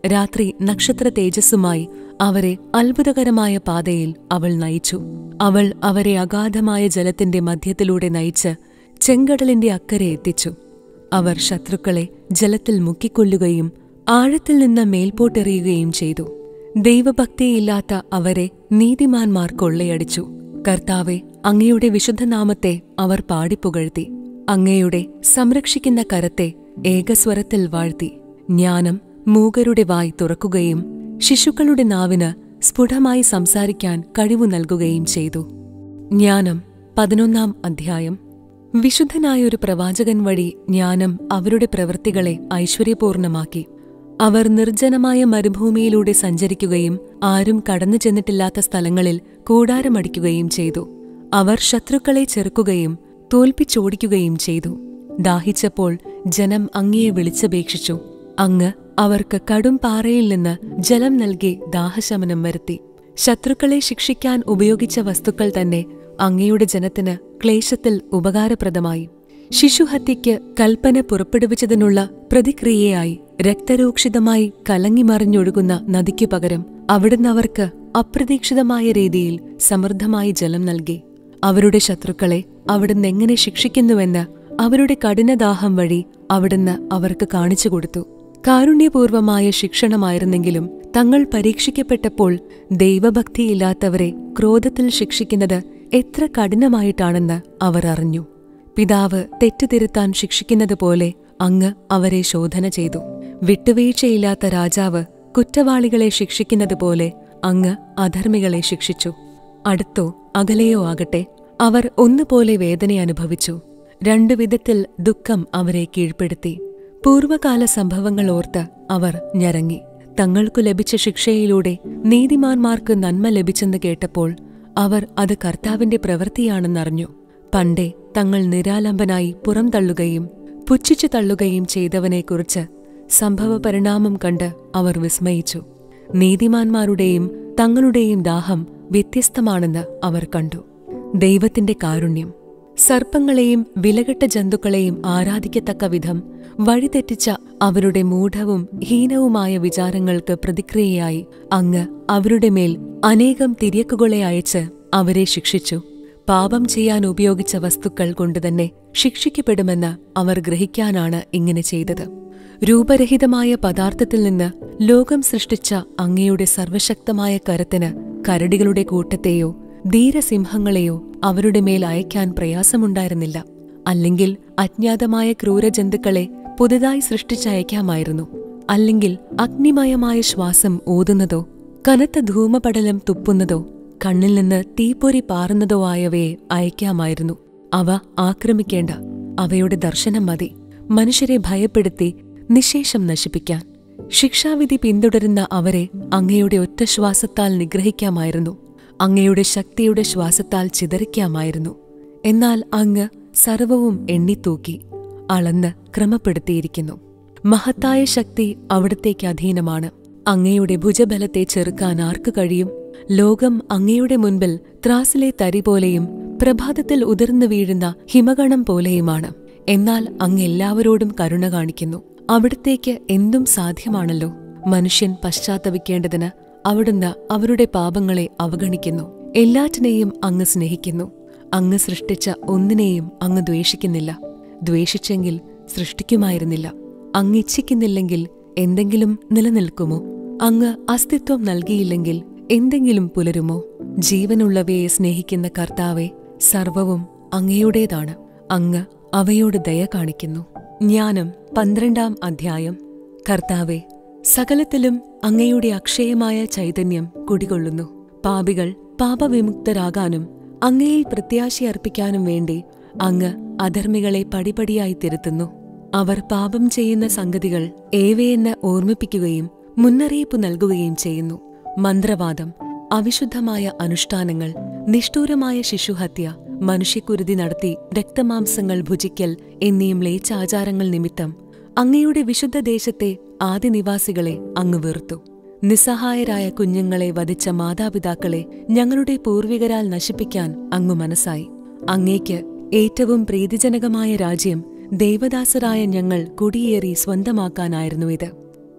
Speaker 1: രാത്രി നക്ഷത്ര തേജസ്സുമായി അവരെ അത്ഭുതകരമായ പാതയിൽ അവൾ നയിച്ചു അവൾ അവരെ അഗാധമായ ജലത്തിന്റെ മധ്യത്തിലൂടെ നയിച്ച് ചെങ്കടലിന്റെ അക്കരെ എത്തിച്ചു അവർ ശത്രുക്കളെ ജലത്തിൽ മുക്കിക്കൊല്ലുകയും ആഴത്തിൽ നിന്ന് മേൽപോട്ടെറിയുകയും ചെയ്തു ദൈവഭക്തിയില്ലാത്ത അവരെ നീതിമാന്മാർ കൊള്ളയടിച്ചു കർത്താവെ അങ്ങയുടെ വിശുദ്ധനാമത്തെ അവർ പാടിപ്പുകഴ്ത്തി അങ്ങയുടെ സംരക്ഷിക്കുന്ന കരത്തെ ഏകസ്വരത്തിൽ വാഴ്ത്തി ജ്ഞാനം മൂകരുടെ വായ് തുറക്കുകയും ശിശുക്കളുടെ നാവിന് സ്ഫുടമായി സംസാരിക്കാൻ കഴിവു നൽകുകയും ചെയ്തു ജ്ഞാനം പതിനൊന്നാം അധ്യായം വിശുദ്ധനായൊരു പ്രവാചകൻ വഴി ജ്ഞാനം അവരുടെ പ്രവൃത്തികളെ ഐശ്വര്യപൂർണമാക്കി അവർ നിർജ്ജനമായ മരുഭൂമിയിലൂടെ സഞ്ചരിക്കുകയും ആരും കടന്നു ചെന്നിട്ടില്ലാത്ത സ്ഥലങ്ങളിൽ കൂടാരമടിക്കുകയും ചെയ്തു അവർ ശത്രുക്കളെ ചെറുക്കുകയും തോൽപ്പിച്ചോടിക്കുകയും ചെയ്തു ദാഹിച്ചപ്പോൾ ജനം അങ്ങയെ വിളിച്ചപേക്ഷിച്ചു അങ്ങ് അവർക്ക് കടും പാറയിൽ നിന്ന് ജലം നൽകി ദാഹശമനം വരുത്തി ശത്രുക്കളെ ശിക്ഷിക്കാൻ ഉപയോഗിച്ച വസ്തുക്കൾ തന്നെ അങ്ങയുടെ ജനത്തിന് ക്ലേശത്തിൽ ഉപകാരപ്രദമായി ശിശുഹത്യയ്ക്ക് കൽപ്പന പുറപ്പെടുവിച്ചതിനുള്ള പ്രതിക്രിയയായി രക്തരൂക്ഷിതമായി കലങ്ങിമറിഞ്ഞൊഴുകുന്ന നദിക്കു പകരം അവിടുന്ന് അവർക്ക് അപ്രതീക്ഷിതമായ രീതിയിൽ സമൃദ്ധമായി ജലം നൽകി അവരുടെ ശത്രുക്കളെ അവിടുന്ന് എങ്ങനെ ശിക്ഷിക്കുന്നുവെന്ന് അവരുടെ കഠിനദാഹം വഴി അവിടുന്ന് അവർക്ക് കാണിച്ചു കൊടുത്തു കാരുണ്യപൂർവമായ ശിക്ഷണമായിരുന്നെങ്കിലും തങ്ങൾ പരീക്ഷിക്കപ്പെട്ടപ്പോൾ ദൈവഭക്തിയില്ലാത്തവരെ ക്രോധത്തിൽ ശിക്ഷിക്കുന്നത് എത്ര കഠിനമായിട്ടാണെന്ന് അവർ അറിഞ്ഞു പിതാവ് തെറ്റുതിരുത്താൻ ശിക്ഷിക്കുന്നത് പോലെ അങ്ങ് അവരെ ശോധന ചെയ്തു വിട്ടുവീഴ്ചയില്ലാത്ത രാജാവ് കുറ്റവാളികളെ ശിക്ഷിക്കുന്നത് പോലെ അങ്ങ് അധർമ്മികളെ ശിക്ഷിച്ചു അടുത്തോ അകലെയോ ആകട്ടെ അവർ ഒന്നുപോലെ വേദന അനുഭവിച്ചു രണ്ടു വിധത്തിൽ ദുഃഖം അവരെ കീഴ്പ്പെടുത്തി പൂർവകാല സംഭവങ്ങൾ ഓർത്ത് അവർ ഞരങ്ങി തങ്ങൾക്കു ലഭിച്ച ശിക്ഷയിലൂടെ നീതിമാന്മാർക്ക് നന്മ ലഭിച്ചെന്ന് കേട്ടപ്പോൾ അവർ അത് കർത്താവിന്റെ പ്രവൃത്തിയാണെന്നറിഞ്ഞു പണ്ടേ തങ്ങൾ നിരാലംബനായി പുറംതള്ളുകയും പുച്ഛിച്ചു തള്ളുകയും ചെയ്തവനെക്കുറിച്ച് സംഭവ പരിണാമം കണ്ട് അവർ വിസ്മയിച്ചു നീതിമാന്മാരുടെയും തങ്ങളുടെയും ദാഹം വ്യത്യസ്തമാണെന്ന് അവർ കണ്ടു ദൈവത്തിന്റെ കാരുണ്യം സർപ്പങ്ങളെയും വിലകെട്ട ജന്തുക്കളെയും ആരാധിക്കത്തക്ക വിധം വഴിതെറ്റിച്ച അവരുടെ മൂഢവും ഹീനവുമായ വിചാരങ്ങൾക്ക് പ്രതിക്രിയയായി അങ്ങ് അവരുടെ മേൽ അനേകം തിര്യക്കുകളെ അയച്ച് അവരെ ശിക്ഷിച്ചു പാപം ചെയ്യാൻ ഉപയോഗിച്ച വസ്തുക്കൾ കൊണ്ടുതന്നെ ശിക്ഷിക്കപ്പെടുമെന്ന് അവർ ഗ്രഹിക്കാനാണ് ഇങ്ങനെ ചെയ്തത് രൂപരഹിതമായ പദാർത്ഥത്തിൽ നിന്ന് ലോകം സൃഷ്ടിച്ച അങ്ങയുടെ സർവശക്തമായ കരത്തിന് കരടികളുടെ കൂട്ടത്തെയോ ധീരസിംഹങ്ങളെയോ അവരുടെ മേൽ അയക്കാൻ പ്രയാസമുണ്ടായിരുന്നില്ല അല്ലെങ്കിൽ അജ്ഞാതമായ ക്രൂരജന്തുക്കളെ പുതുതായി സൃഷ്ടിച്ചയക്കാമായിരുന്നു അല്ലെങ്കിൽ അഗ്നിമയമായ ശ്വാസം ഊതുന്നതോ കനത്ത ധൂമപടലം തുപ്പുന്നതോ കണ്ണിൽ നിന്ന് തീപ്പൊരി പാറുന്നതോ ആയവയെ അയക്കാമായിരുന്നു അവ ആക്രമിക്കേണ്ട അവയുടെ ദർശനം മതി മനുഷ്യരെ ഭയപ്പെടുത്തി നിശേഷം നശിപ്പിക്കാൻ ശിക്ഷാവിധി പിന്തുടരുന്ന അവരെ അങ്ങയുടെ ഒറ്റ ശ്വാസത്താൽ നിഗ്രഹിക്കാമായിരുന്നു അങ്ങയുടെ ശക്തിയുടെ ശ്വാസത്താൽ ചിതറിക്കാമായിരുന്നു എന്നാൽ അങ്ങ് സർവവും എണ്ണിത്തൂക്കി അളന്ന് ക്രമപ്പെടുത്തിയിരിക്കുന്നു മഹത്തായ ശക്തി അവിടത്തേക്ക് അധീനമാണ് അങ്ങയുടെ ഭുജബലത്തെ ചെറുക്കാൻ ആർക്ക് കഴിയും ലോകം അങ്ങയുടെ മുൻപിൽ ത്രാസിലെ തരി പോലെയും പ്രഭാതത്തിൽ ഉതിർന്നു വീഴുന്ന ഹിമഗണം പോലെയുമാണ് എന്നാൽ അങ്ങ് എല്ലാവരോടും കരുണ കാണിക്കുന്നു അവിടത്തേക്ക് എന്തും സാധ്യമാണല്ലോ മനുഷ്യൻ പശ്ചാത്തപിക്കേണ്ടതിന് അവിടുന്ന് അവരുടെ പാപങ്ങളെ അവഗണിക്കുന്നു എല്ലാറ്റിനെയും അങ്ങ് സ്നേഹിക്കുന്നു അങ്ങ് സൃഷ്ടിച്ച ഒന്നിനെയും അങ്ങ് ദ്വേഷിക്കുന്നില്ല ദ്വേഷിച്ചെങ്കിൽ സൃഷ്ടിക്കുമായിരുന്നില്ല അങ്ങ് ഇച്ഛിക്കുന്നില്ലെങ്കിൽ എന്തെങ്കിലും നിലനിൽക്കുമോ അങ്ങ് അസ്തിത്വം നൽകിയില്ലെങ്കിൽ എന്തെങ്കിലും പുലരുമോ ജീവനുള്ളവയെ സ്നേഹിക്കുന്ന കർത്താവെ സർവവും അങ്ങയുടേതാണ് അങ്ങ് അവയോട് ദയ കാണിക്കുന്നു ജ്ഞാനം പന്ത്രണ്ടാം അധ്യായം കർത്താവെ സകലത്തിലും അങ്ങയുടെ അക്ഷയമായ ചൈതന്യം കുടികൊള്ളുന്നു പാപികൾ പാപവിമുക്തരാകാനും അങ്ങയിൽ പ്രത്യാശയർപ്പിക്കാനും വേണ്ടി അങ്ങ് അധർമ്മികളെ പടിപടിയായി തിരുത്തുന്നു അവർ പാപം ചെയ്യുന്ന സംഗതികൾ ഏവയെന്ന് ഓർമ്മിപ്പിക്കുകയും മുന്നറിയിപ്പ് നൽകുകയും ചെയ്യുന്നു മന്ത്രവാദം അവിശുദ്ധമായ അനുഷ്ഠാനങ്ങൾ നിഷ്ഠൂരമായ ശിശുഹത്യ മനുഷ്യക്കുരുതി നടത്തി രക്തമാംസങ്ങൾ ഭുജിക്കൽ എന്നീ മ്ലേച്ഛാചാരങ്ങൾ നിമിത്തം അങ്ങയുടെ വിശുദ്ധ ദേശത്തെ ആദിനിവാസികളെ അങ്ങ് വെറുത്തു നിസ്സഹായരായ കുഞ്ഞുങ്ങളെ വധിച്ച മാതാപിതാക്കളെ ഞങ്ങളുടെ പൂർവികരാൽ നശിപ്പിക്കാൻ അങ്ങു മനസ്സായി അങ്ങേക്ക് ഏറ്റവും പ്രീതിജനകമായ രാജ്യം ദൈവദാസരായ ഞങ്ങൾ കുടിയേറി സ്വന്തമാക്കാനായിരുന്നു ഇത്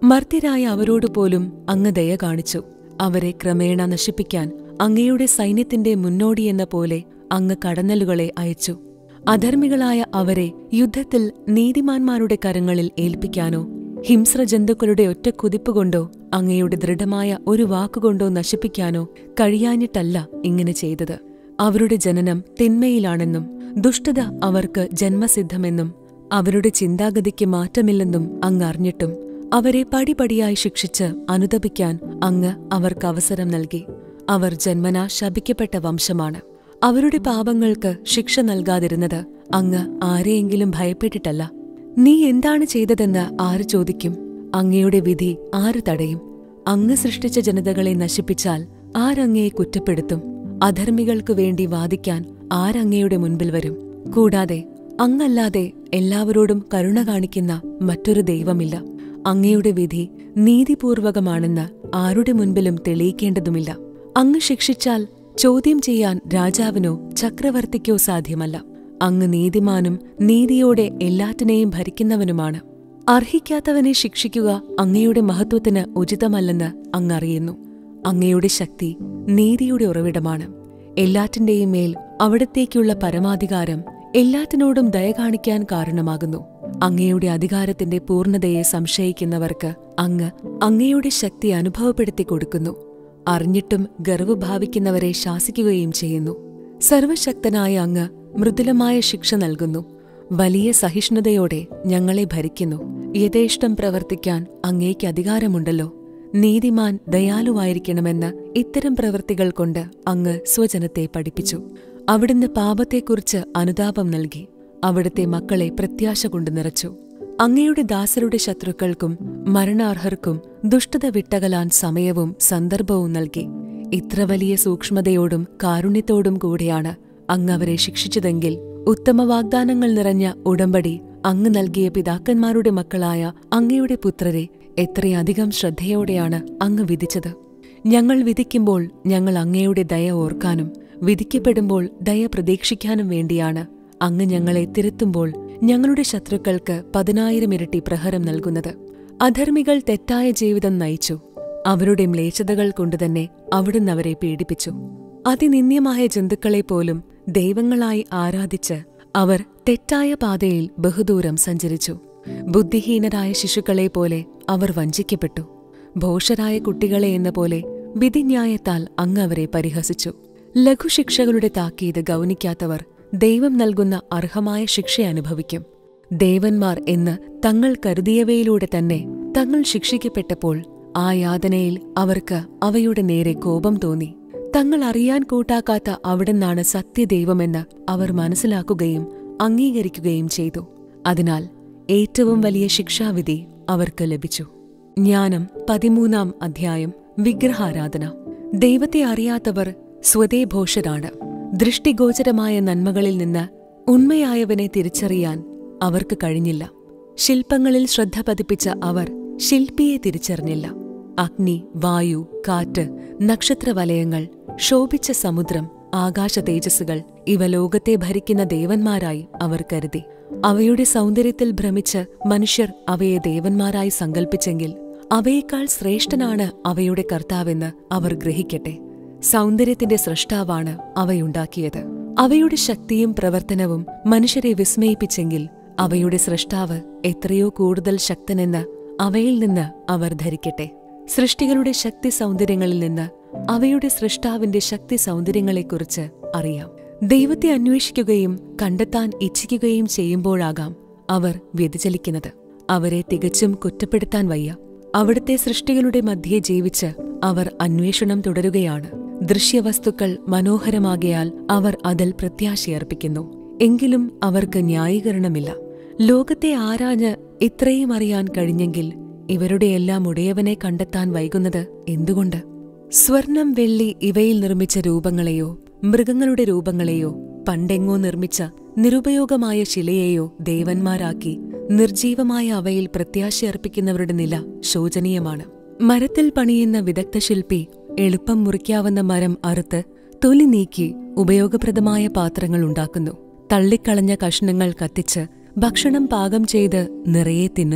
Speaker 1: മർത്യരായ അവരോട് പോലും അങ്ങ് ദയ കാണിച്ചു അവരെ ക്രമേണ നശിപ്പിക്കാൻ അങ്ങയുടെ സൈന്യത്തിന്റെ മുന്നോടിയെന്ന പോലെ അങ്ങ് കടന്നലുകളെ അയച്ചു അധർമ്മികളായ അവരെ യുദ്ധത്തിൽ നീതിമാന്മാരുടെ കരങ്ങളിൽ ഏൽപ്പിക്കാനോ ഹിംസ്രജന്തുക്കളുടെ ഒറ്റ കുതിപ്പുകൊണ്ടോ അങ്ങയുടെ ദൃഢമായ ഒരു വാക്കുകൊണ്ടോ നശിപ്പിക്കാനോ കഴിയാഞ്ഞിട്ടല്ല ഇങ്ങനെ ചെയ്തത് അവരുടെ ജനനം തിന്മയിലാണെന്നും ദുഷ്ടത അവർക്ക് ജന്മസിദ്ധമെന്നും അവരുടെ ചിന്താഗതിക്ക് മാറ്റമില്ലെന്നും അങ്ങ് അറിഞ്ഞിട്ടും അവരെ പടിപടിയായി ശിക്ഷിച്ച് അനുതപിക്കാൻ അങ്ങ് അവർക്ക് അവസരം നൽകി അവർ ജന്മനാ ശപിക്കപ്പെട്ട വംശമാണ് അവരുടെ പാപങ്ങൾക്ക് ശിക്ഷ നൽകാതിരുന്നത് അങ്ങ് ആരെയെങ്കിലും ഭയപ്പെട്ടിട്ടല്ല നീ എന്താണ് ചെയ്തതെന്ന് ആര് ചോദിക്കും അങ്ങയുടെ വിധി ആര് തടയും അങ്ങ് സൃഷ്ടിച്ച ജനതകളെ നശിപ്പിച്ചാൽ ആരങ്ങയെ കുറ്റപ്പെടുത്തും അധർമ്മികൾക്കു വേണ്ടി വാദിക്കാൻ ആരങ്ങയുടെ മുൻപിൽ വരും കൂടാതെ അങ്ങല്ലാതെ എല്ലാവരോടും കരുണ കാണിക്കുന്ന മറ്റൊരു ദൈവമില്ല അങ്ങയുടെ വിധി നീതിപൂർവകമാണെന്ന് ആരുടെ മുൻപിലും തെളിയിക്കേണ്ടതുമില്ല അങ്ങ് ശിക്ഷിച്ചാൽ ചോദ്യം ചെയ്യാൻ രാജാവിനോ ചക്രവർത്തിക്കോ സാധ്യമല്ല അങ്ങ് നീതിമാനും നീതിയോടെ എല്ലാറ്റിനെയും ഭരിക്കുന്നവനുമാണ് അർഹിക്കാത്തവനെ ശിക്ഷിക്കുക അങ്ങയുടെ മഹത്വത്തിന് ഉചിതമല്ലെന്ന് അങ്ങറിയുന്നു അങ്ങയുടെ ശക്തി നീതിയുടെ ഉറവിടമാണ് എല്ലാറ്റിന്റെയും മേൽ അവിടത്തേക്കുള്ള പരമാധികാരം എല്ലാറ്റിനോടും ദയ കാണിക്കാൻ കാരണമാകുന്നു അങ്ങയുടെ അധികാരത്തിന്റെ പൂർണ്ണതയെ സംശയിക്കുന്നവർക്ക് അങ്ങ് അങ്ങയുടെ ശക്തി അനുഭവപ്പെടുത്തി കൊടുക്കുന്നു അറിഞ്ഞിട്ടും ഗർവ് ഭാവിക്കുന്നവരെ ശാസിക്കുകയും ചെയ്യുന്നു സർവശക്തനായ അങ്ങ് മൃദുലമായ ശിക്ഷ നൽകുന്നു വലിയ സഹിഷ്ണുതയോടെ ഞങ്ങളെ ഭരിക്കുന്നു യഥേഷ്ടം പ്രവർത്തിക്കാൻ അങ്ങേക്ക് അധികാരമുണ്ടല്ലോ നീതിമാൻ ദയാലുവായിരിക്കണമെന്ന് ഇത്തരം പ്രവൃത്തികൾ കൊണ്ട് അങ്ങ് സ്വജനത്തെ പഠിപ്പിച്ചു അവിടുന്ന് പാപത്തെക്കുറിച്ച് അനുതാപം നൽകി അവിടുത്തെ മക്കളെ പ്രത്യാശ കൊണ്ട് നിറച്ചു അങ്ങയുടെ ദാസരുടെ ശത്രുക്കൾക്കും മരണാർഹർക്കും ദുഷ്ടത വിട്ടകലാൻ സമയവും സന്ദർഭവും നൽകി ഇത്ര വലിയ സൂക്ഷ്മതയോടും കാരുണ്യത്തോടും കൂടെയാണ് അങ്ങ് അവരെ ശിക്ഷിച്ചതെങ്കിൽ ഉത്തമ വാഗ്ദാനങ്ങൾ നിറഞ്ഞ ഉടമ്പടി അങ്ങ് നൽകിയ പിതാക്കന്മാരുടെ മക്കളായ അങ്ങയുടെ പുത്രരെ എത്രയധികം ശ്രദ്ധയോടെയാണ് അങ്ങ് വിധിച്ചത് ഞങ്ങൾ വിധിക്കുമ്പോൾ ഞങ്ങൾ അങ്ങയുടെ ദയ ഓർക്കാനും വിധിക്കപ്പെടുമ്പോൾ ദയ പ്രതീക്ഷിക്കാനും വേണ്ടിയാണ് അങ്ങ് ഞങ്ങളെ തിരുത്തുമ്പോൾ ഞങ്ങളുടെ ശത്രുക്കൾക്ക് പതിനായിരം ഇരട്ടി പ്രഹരം നൽകുന്നത് അധർമ്മികൾ തെറ്റായ ജീവിതം നയിച്ചു അവരുടെ മ്ലേച്ഛതകൾ കൊണ്ടുതന്നെ അവിടുന്ന് അവരെ പീഡിപ്പിച്ചു അതിനിന്ദ്യമായ ജന്തുക്കളെ പോലും ദൈവങ്ങളായി ആരാധിച്ച് അവർ തെറ്റായ പാതയിൽ ബഹുദൂരം സഞ്ചരിച്ചു ബുദ്ധിഹീനരായ ശിശുക്കളെ പോലെ അവർ വഞ്ചിക്കപ്പെട്ടു ഭോഷരായ കുട്ടികളെ എന്ന പോലെ വിധിന്യായത്താൽ അങ്ങ് അവരെ പരിഹസിച്ചു ലഘുശിക്ഷകളുടെ താക്കീത് ഗൗനിക്കാത്തവർ ദൈവം നൽകുന്ന അർഹമായ ശിക്ഷ അനുഭവിക്കും ദേവന്മാർ എന്ന് തങ്ങൾ കരുതിയവയിലൂടെ തന്നെ തങ്ങൾ ശിക്ഷിക്കപ്പെട്ടപ്പോൾ ആ യാതനയിൽ അവർക്ക് അവയുടെ നേരെ കോപം തോന്നി തങ്ങൾ അറിയാൻ കൂട്ടാക്കാത്ത അവിടുന്നാണ് സത്യദൈവമെന്ന് അവർ മനസ്സിലാക്കുകയും അംഗീകരിക്കുകയും ചെയ്തു അതിനാൽ ഏറ്റവും വലിയ ശിക്ഷാവിധി അവർക്ക് ലഭിച്ചു ജ്ഞാനം പതിമൂന്നാം അധ്യായം വിഗ്രഹാരാധന ദൈവത്തെ അറിയാത്തവർ സ്വദേഭോഷരാണ് ദൃഷ്ടിഗോചരമായ നന്മകളിൽ നിന്ന് ഉണ്മയായവനെ തിരിച്ചറിയാൻ അവർക്ക് കഴിഞ്ഞില്ല ശില്പങ്ങളിൽ ശ്രദ്ധ പതിപ്പിച്ച അവർ ശില്പിയെ തിരിച്ചറിഞ്ഞില്ല അഗ്നി വായു കാറ്റ് നക്ഷത്രവലയങ്ങൾ ശോഭിച്ച സമുദ്രം ആകാശ തേജസ്സുകൾ ഇവ ലോകത്തെ ഭരിക്കുന്ന ദേവന്മാരായി അവർ കരുതി അവയുടെ സൗന്ദര്യത്തിൽ ഭ്രമിച്ച് മനുഷ്യർ അവയെ ദേവന്മാരായി സങ്കൽപ്പിച്ചെങ്കിൽ അവയേക്കാൾ ശ്രേഷ്ഠനാണ് അവയുടെ കർത്താവെന്ന് അവർ ഗ്രഹിക്കട്ടെ സൗന്ദര്യത്തിന്റെ സൃഷ്ടാവാണ് അവയുണ്ടാക്കിയത് അവയുടെ ശക്തിയും പ്രവർത്തനവും മനുഷ്യരെ വിസ്മയിപ്പിച്ചെങ്കിൽ അവയുടെ സൃഷ്ടാവ് എത്രയോ കൂടുതൽ ശക്തനെന്ന് അവയിൽ നിന്ന് അവർ ധരിക്കട്ടെ സൃഷ്ടികളുടെ ശക്തി സൗന്ദര്യങ്ങളിൽ നിന്ന് അവയുടെ സൃഷ്ടാവിന്റെ ശക്തി സൗന്ദര്യങ്ങളെക്കുറിച്ച് അറിയാം ദൈവത്തെ അന്വേഷിക്കുകയും കണ്ടെത്താൻ ഇച്ഛിക്കുകയും ചെയ്യുമ്പോഴാകാം അവർ വ്യതിചലിക്കുന്നത് അവരെ തികച്ചും കുറ്റപ്പെടുത്താൻ വയ്യ അവിടുത്തെ സൃഷ്ടികളുടെ മധ്യേ ജീവിച്ച് അവർ അന്വേഷണം തുടരുകയാണ് ദൃശ്യവസ്തുക്കൾ മനോഹരമാകയാൽ അവർ അതിൽ പ്രത്യാശയർപ്പിക്കുന്നു എങ്കിലും അവർക്ക് ന്യായീകരണമില്ല ലോകത്തെ ആരാഞ്ഞ് ഇത്രയും അറിയാൻ കഴിഞ്ഞെങ്കിൽ ഇവരുടെയെല്ലാം ഉടയവനെ കണ്ടെത്താൻ വൈകുന്നത് എന്തുകൊണ്ട് സ്വർണം വെള്ളി ഇവയിൽ നിർമ്മിച്ച രൂപങ്ങളെയോ മൃഗങ്ങളുടെ രൂപങ്ങളെയോ പണ്ടെങ്ങോ നിർമ്മിച്ച നിരുപയോഗമായ ശിലയെയോ ദേവന്മാരാക്കി നിർജീവമായ അവയിൽ പ്രത്യാശയർപ്പിക്കുന്നവരുടെ നില ശോചനീയമാണ് മരത്തിൽ പണിയുന്ന വിദഗ്ധ ശില്പി എളുപ്പം മുറിക്കാവുന്ന മരം അറുത്ത് തൊലി നീക്കി ഉപയോഗപ്രദമായ പാത്രങ്ങൾ ഉണ്ടാക്കുന്നു തള്ളിക്കളഞ്ഞ കഷ്ണങ്ങൾ കത്തിച്ച് ഭക്ഷണം പാകം ചെയ്ത് നിറയെ തിന്നുന്നു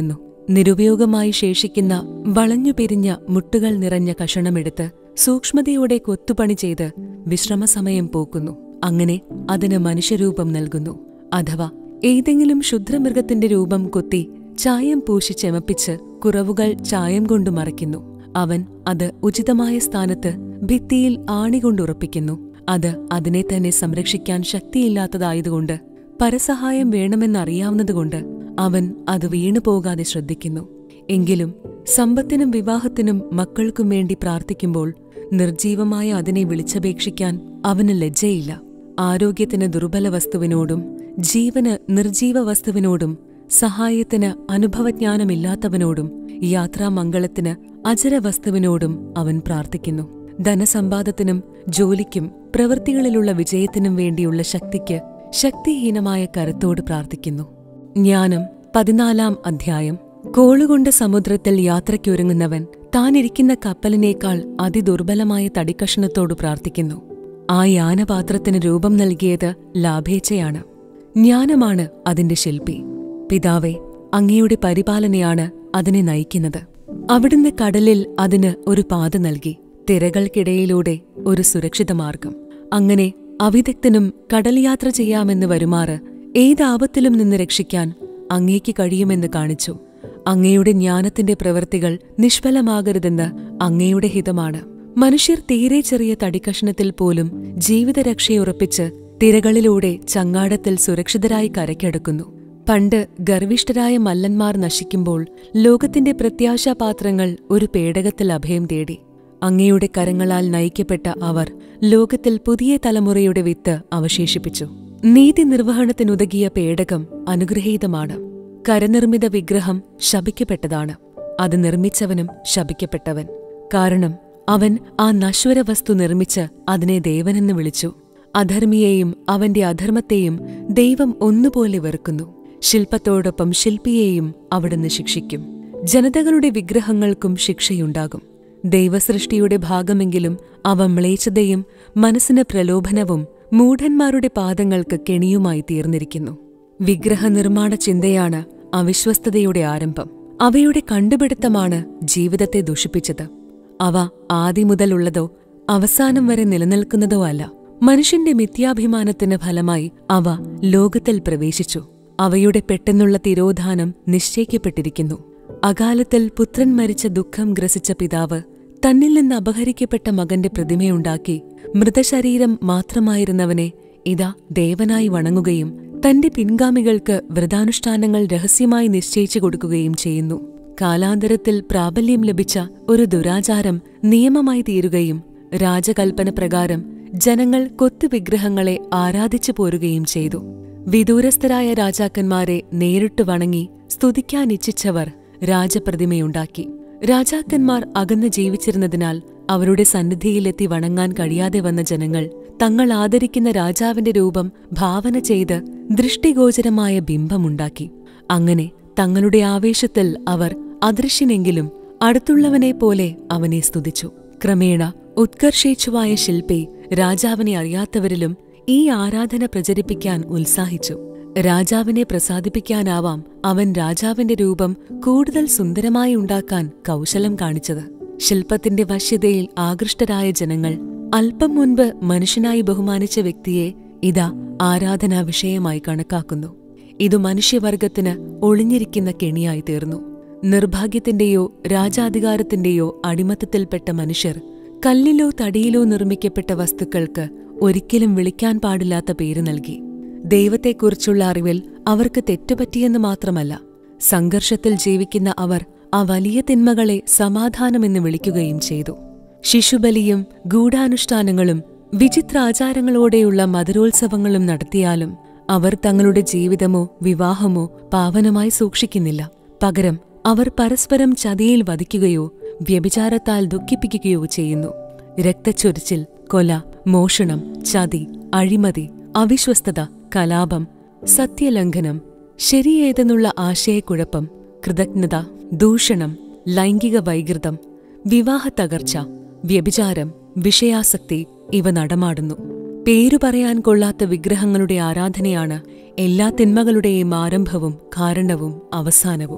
Speaker 1: നിരുപയോഗമായി ശേഷിക്കുന്ന വളഞ്ഞുപിരിഞ്ഞ മുട്ടുകൾ നിറഞ്ഞ കഷണമെടുത്ത് സൂക്ഷ്മതയോടെ കൊത്തുപണി ചെയ്ത് വിശ്രമസമയം പോക്കുന്നു അങ്ങനെ അതിന് മനുഷ്യരൂപം നൽകുന്നു അഥവാ ഏതെങ്കിലും ക്ഷുദ്രമൃഗത്തിന്റെ രൂപം കൊത്തി ചായം പൂശി ചെമപ്പിച്ച് കുറവുകൾ ചായം കൊണ്ട് മറയ്ക്കുന്നു അവൻ അത് ഉചിതമായ സ്ഥാനത്ത് ഭിത്തിയിൽ ആണികൊണ്ടുറപ്പിക്കുന്നു അത് അതിനെ തന്നെ സംരക്ഷിക്കാൻ ശക്തിയില്ലാത്തതായതുകൊണ്ട് പരസഹായം വേണമെന്നറിയാവുന്നതുകൊണ്ട് അവൻ അത് വീണുപോകാതെ ശ്രദ്ധിക്കുന്നു എങ്കിലും സമ്പത്തിനും വിവാഹത്തിനും മക്കൾക്കും വേണ്ടി പ്രാർത്ഥിക്കുമ്പോൾ നിർജീവമായ അതിനെ വിളിച്ചപേക്ഷിക്കാൻ അവന് ലജ്ജയില്ല ആരോഗ്യത്തിന് ദുർബല വസ്തുവിനോടും ജീവന് നിർജീവ വസ്തുവിനോടും സഹായത്തിന് അനുഭവജ്ഞാനമില്ലാത്തവനോടും യാത്രാമംഗളത്തിന് അചരവസ്തുവിനോടും അവൻ പ്രാർത്ഥിക്കുന്നു ധനസമ്പാദത്തിനും ജോലിക്കും പ്രവൃത്തികളിലുള്ള വിജയത്തിനും വേണ്ടിയുള്ള ശക്തിക്ക് ശക്തിഹീനമായ കരത്തോട് പ്രാർത്ഥിക്കുന്നു ജ്ഞാനം പതിനാലാം അധ്യായം കോളുകൊണ്ട് സമുദ്രത്തിൽ യാത്രയ്ക്കൊരുങ്ങുന്നവൻ താനിരിക്കുന്ന കപ്പലിനേക്കാൾ അതിദുർബലമായ തടിക്കഷണത്തോട് പ്രാർത്ഥിക്കുന്നു ആ യാനപാത്രത്തിന് രൂപം നൽകിയത് ലാഭേച്ഛയാണ് ജ്ഞാനമാണ് അതിന്റെ ശില്പി പിതാവേ അങ്ങയുടെ പരിപാലനയാണ് അതിനെ നയിക്കുന്നത് അവിടുന്ന് കടലിൽ അതിന് ഒരു പാത നൽകി തിരകൾക്കിടയിലൂടെ ഒരു സുരക്ഷിത മാർഗം അങ്ങനെ അവിദഗ്ധനും കടൽ യാത്ര ചെയ്യാമെന്ന് വരുമാറ് ഏതാപത്തിലും നിന്ന് രക്ഷിക്കാൻ അങ്ങേക്ക് കഴിയുമെന്ന് കാണിച്ചു അങ്ങയുടെ ജ്ഞാനത്തിന്റെ പ്രവൃത്തികൾ നിഷ്ഫലമാകരുതെന്ന് അങ്ങയുടെ ഹിതമാണ് മനുഷ്യർ തീരെ ചെറിയ തടിക്കഷണത്തിൽ പോലും ജീവിതരക്ഷയുറപ്പിച്ച് തിരകളിലൂടെ ചങ്ങാടത്തിൽ സുരക്ഷിതരായി കരയ്ക്കടക്കുന്നു പണ്ട് ഗർവിഷ്ഠരായ മല്ലന്മാർ നശിക്കുമ്പോൾ ലോകത്തിന്റെ പ്രത്യാശാപാത്രങ്ങൾ ഒരു പേടകത്തിൽ അഭയം തേടി അങ്ങയുടെ കരങ്ങളാൽ നയിക്കപ്പെട്ട അവർ ലോകത്തിൽ പുതിയ തലമുറയുടെ വിത്ത് അവശേഷിപ്പിച്ചു നീതി നിർവഹണത്തിനുതകിയ പേടകം അനുഗ്രഹീതമാണ് കരനിർമ്മിത വിഗ്രഹം ശപിക്കപ്പെട്ടതാണ് അത് നിർമ്മിച്ചവനും ശപിക്കപ്പെട്ടവൻ കാരണം അവൻ ആ നശ്വര വസ്തു നിർമ്മിച്ച് അതിനെ ദേവനെന്ന് വിളിച്ചു അധർമ്മിയെയും അവന്റെ അധർമ്മത്തെയും ദൈവം ഒന്നുപോലെ വെറുക്കുന്നു ശില്പത്തോടൊപ്പം ശില്പിയെയും അവിടുന്ന് ശിക്ഷിക്കും ജനതകളുടെ വിഗ്രഹങ്ങൾക്കും ശിക്ഷയുണ്ടാകും ദൈവസൃഷ്ടിയുടെ ഭാഗമെങ്കിലും അവ മ്ലേച്ഛതയും മനസ്സിന് പ്രലോഭനവും മൂഢന്മാരുടെ പാദങ്ങൾക്ക് കെണിയുമായി തീർന്നിരിക്കുന്നു വിഗ്രഹനിർമ്മാണ ചിന്തയാണ് അവിശ്വസ്തതയുടെ ആരംഭം അവയുടെ കണ്ടുപിടുത്തമാണ് ജീവിതത്തെ ദുഷിപ്പിച്ചത് അവ ആദിമുതലുള്ളതോ അവസാനം വരെ നിലനിൽക്കുന്നതോ അല്ല മനുഷ്യന്റെ മിഥ്യാഭിമാനത്തിന് ഫലമായി അവ ലോകത്തിൽ പ്രവേശിച്ചു അവയുടെ പെട്ടെന്നുള്ള തിരോധാനം നിശ്ചയിക്കപ്പെട്ടിരിക്കുന്നു അകാലത്തിൽ പുത്രൻ മരിച്ച ദുഃഖം ഗ്രസിച്ച പിതാവ് തന്നിൽ നിന്ന് അപഹരിക്കപ്പെട്ട മകന്റെ പ്രതിമയുണ്ടാക്കി മൃതശരീരം മാത്രമായിരുന്നവനെ ഇതാ ദേവനായി വണങ്ങുകയും തന്റെ പിൻഗാമികൾക്ക് വ്രതാനുഷ്ഠാനങ്ങൾ രഹസ്യമായി നിശ്ചയിച്ചു കൊടുക്കുകയും ചെയ്യുന്നു കാലാന്തരത്തിൽ പ്രാബല്യം ലഭിച്ച ഒരു ദുരാചാരം നിയമമായി തീരുകയും രാജകൽപ്പന പ്രകാരം ജനങ്ങൾ കൊത്തുവിഗ്രഹങ്ങളെ ആരാധിച്ചു പോരുകയും ചെയ്തു വിദൂരസ്ഥരായ രാജാക്കന്മാരെ നേരിട്ട് വണങ്ങി സ്തുതിക്കാനിച്ഛിച്ചവർ രാജപ്രതിമയുണ്ടാക്കി രാജാക്കന്മാർ അകന്ന് ജീവിച്ചിരുന്നതിനാൽ അവരുടെ സന്നിധിയിലെത്തി വണങ്ങാൻ കഴിയാതെ വന്ന ജനങ്ങൾ തങ്ങൾ ആദരിക്കുന്ന രാജാവിന്റെ രൂപം ഭാവന ചെയ്ത് ദൃഷ്ടിഗോചരമായ ബിംബമുണ്ടാക്കി അങ്ങനെ തങ്ങളുടെ ആവേശത്തിൽ അവർ അദൃശ്യനെങ്കിലും അടുത്തുള്ളവനെ പോലെ അവനെ സ്തുതിച്ചു ക്രമേണ ഉത്കർഷേച്ഛുവായ ശില്പി രാജാവിനെ അറിയാത്തവരിലും ഈ ആരാധന പ്രചരിപ്പിക്കാൻ ഉത്സാഹിച്ചു രാജാവിനെ പ്രസാദിപ്പിക്കാനാവാം അവൻ രാജാവിന്റെ രൂപം കൂടുതൽ സുന്ദരമായി ഉണ്ടാക്കാൻ കൗശലം കാണിച്ചത് ശില്പത്തിന്റെ വശ്യതയിൽ ആകൃഷ്ടരായ ജനങ്ങൾ അല്പം മുൻപ് മനുഷ്യനായി ബഹുമാനിച്ച വ്യക്തിയെ ഇതാ ആരാധനാ വിഷയമായി കണക്കാക്കുന്നു ഇതു മനുഷ്യവർഗത്തിന് ഒളിഞ്ഞിരിക്കുന്ന കെണിയായി തീർന്നു നിർഭാഗ്യത്തിന്റെയോ രാജാധികാരത്തിന്റെയോ അടിമത്തത്തിൽപ്പെട്ട മനുഷ്യർ കല്ലിലോ തടിയിലോ നിർമ്മിക്കപ്പെട്ട വസ്തുക്കൾക്ക് ഒരിക്കലും വിളിക്കാൻ പാടില്ലാത്ത പേര് നൽകി ദൈവത്തെക്കുറിച്ചുള്ള അറിവിൽ അവർക്ക് തെറ്റുപറ്റിയെന്ന് മാത്രമല്ല സംഘർഷത്തിൽ ജീവിക്കുന്ന അവർ ആ വലിയ തിന്മകളെ സമാധാനമെന്ന് വിളിക്കുകയും ചെയ്തു ശിശുബലിയും ഗൂഢാനുഷ്ഠാനങ്ങളും വിചിത്രാചാരങ്ങളോടെയുള്ള മധുരോത്സവങ്ങളും നടത്തിയാലും അവർ തങ്ങളുടെ ജീവിതമോ വിവാഹമോ പാവനമായി സൂക്ഷിക്കുന്നില്ല പകരം അവർ പരസ്പരം ചതിയിൽ വധിക്കുകയോ വ്യഭിചാരത്താൽ ദുഃഖിപ്പിക്കുകയോ ചെയ്യുന്നു രക്തച്ചൊരിച്ചിൽ കൊല മോഷണം ചതി അഴിമതി അവിശ്വസ്തത കലാപം സത്യലംഘനം ശരിയേതെന്നുള്ള ആശയക്കുഴപ്പം കൃതജ്ഞത ദൂഷണം ലൈംഗിക വൈകൃതം വിവാഹ തകർച്ച വ്യഭിചാരം വിഷയാസക്തി ഇവ നടമാടുന്നു പേരു പറയാൻ കൊള്ളാത്ത വിഗ്രഹങ്ങളുടെ ആരാധനയാണ് എല്ലാ തിന്മകളുടെയും ആരംഭവും കാരണവും അവസാനവും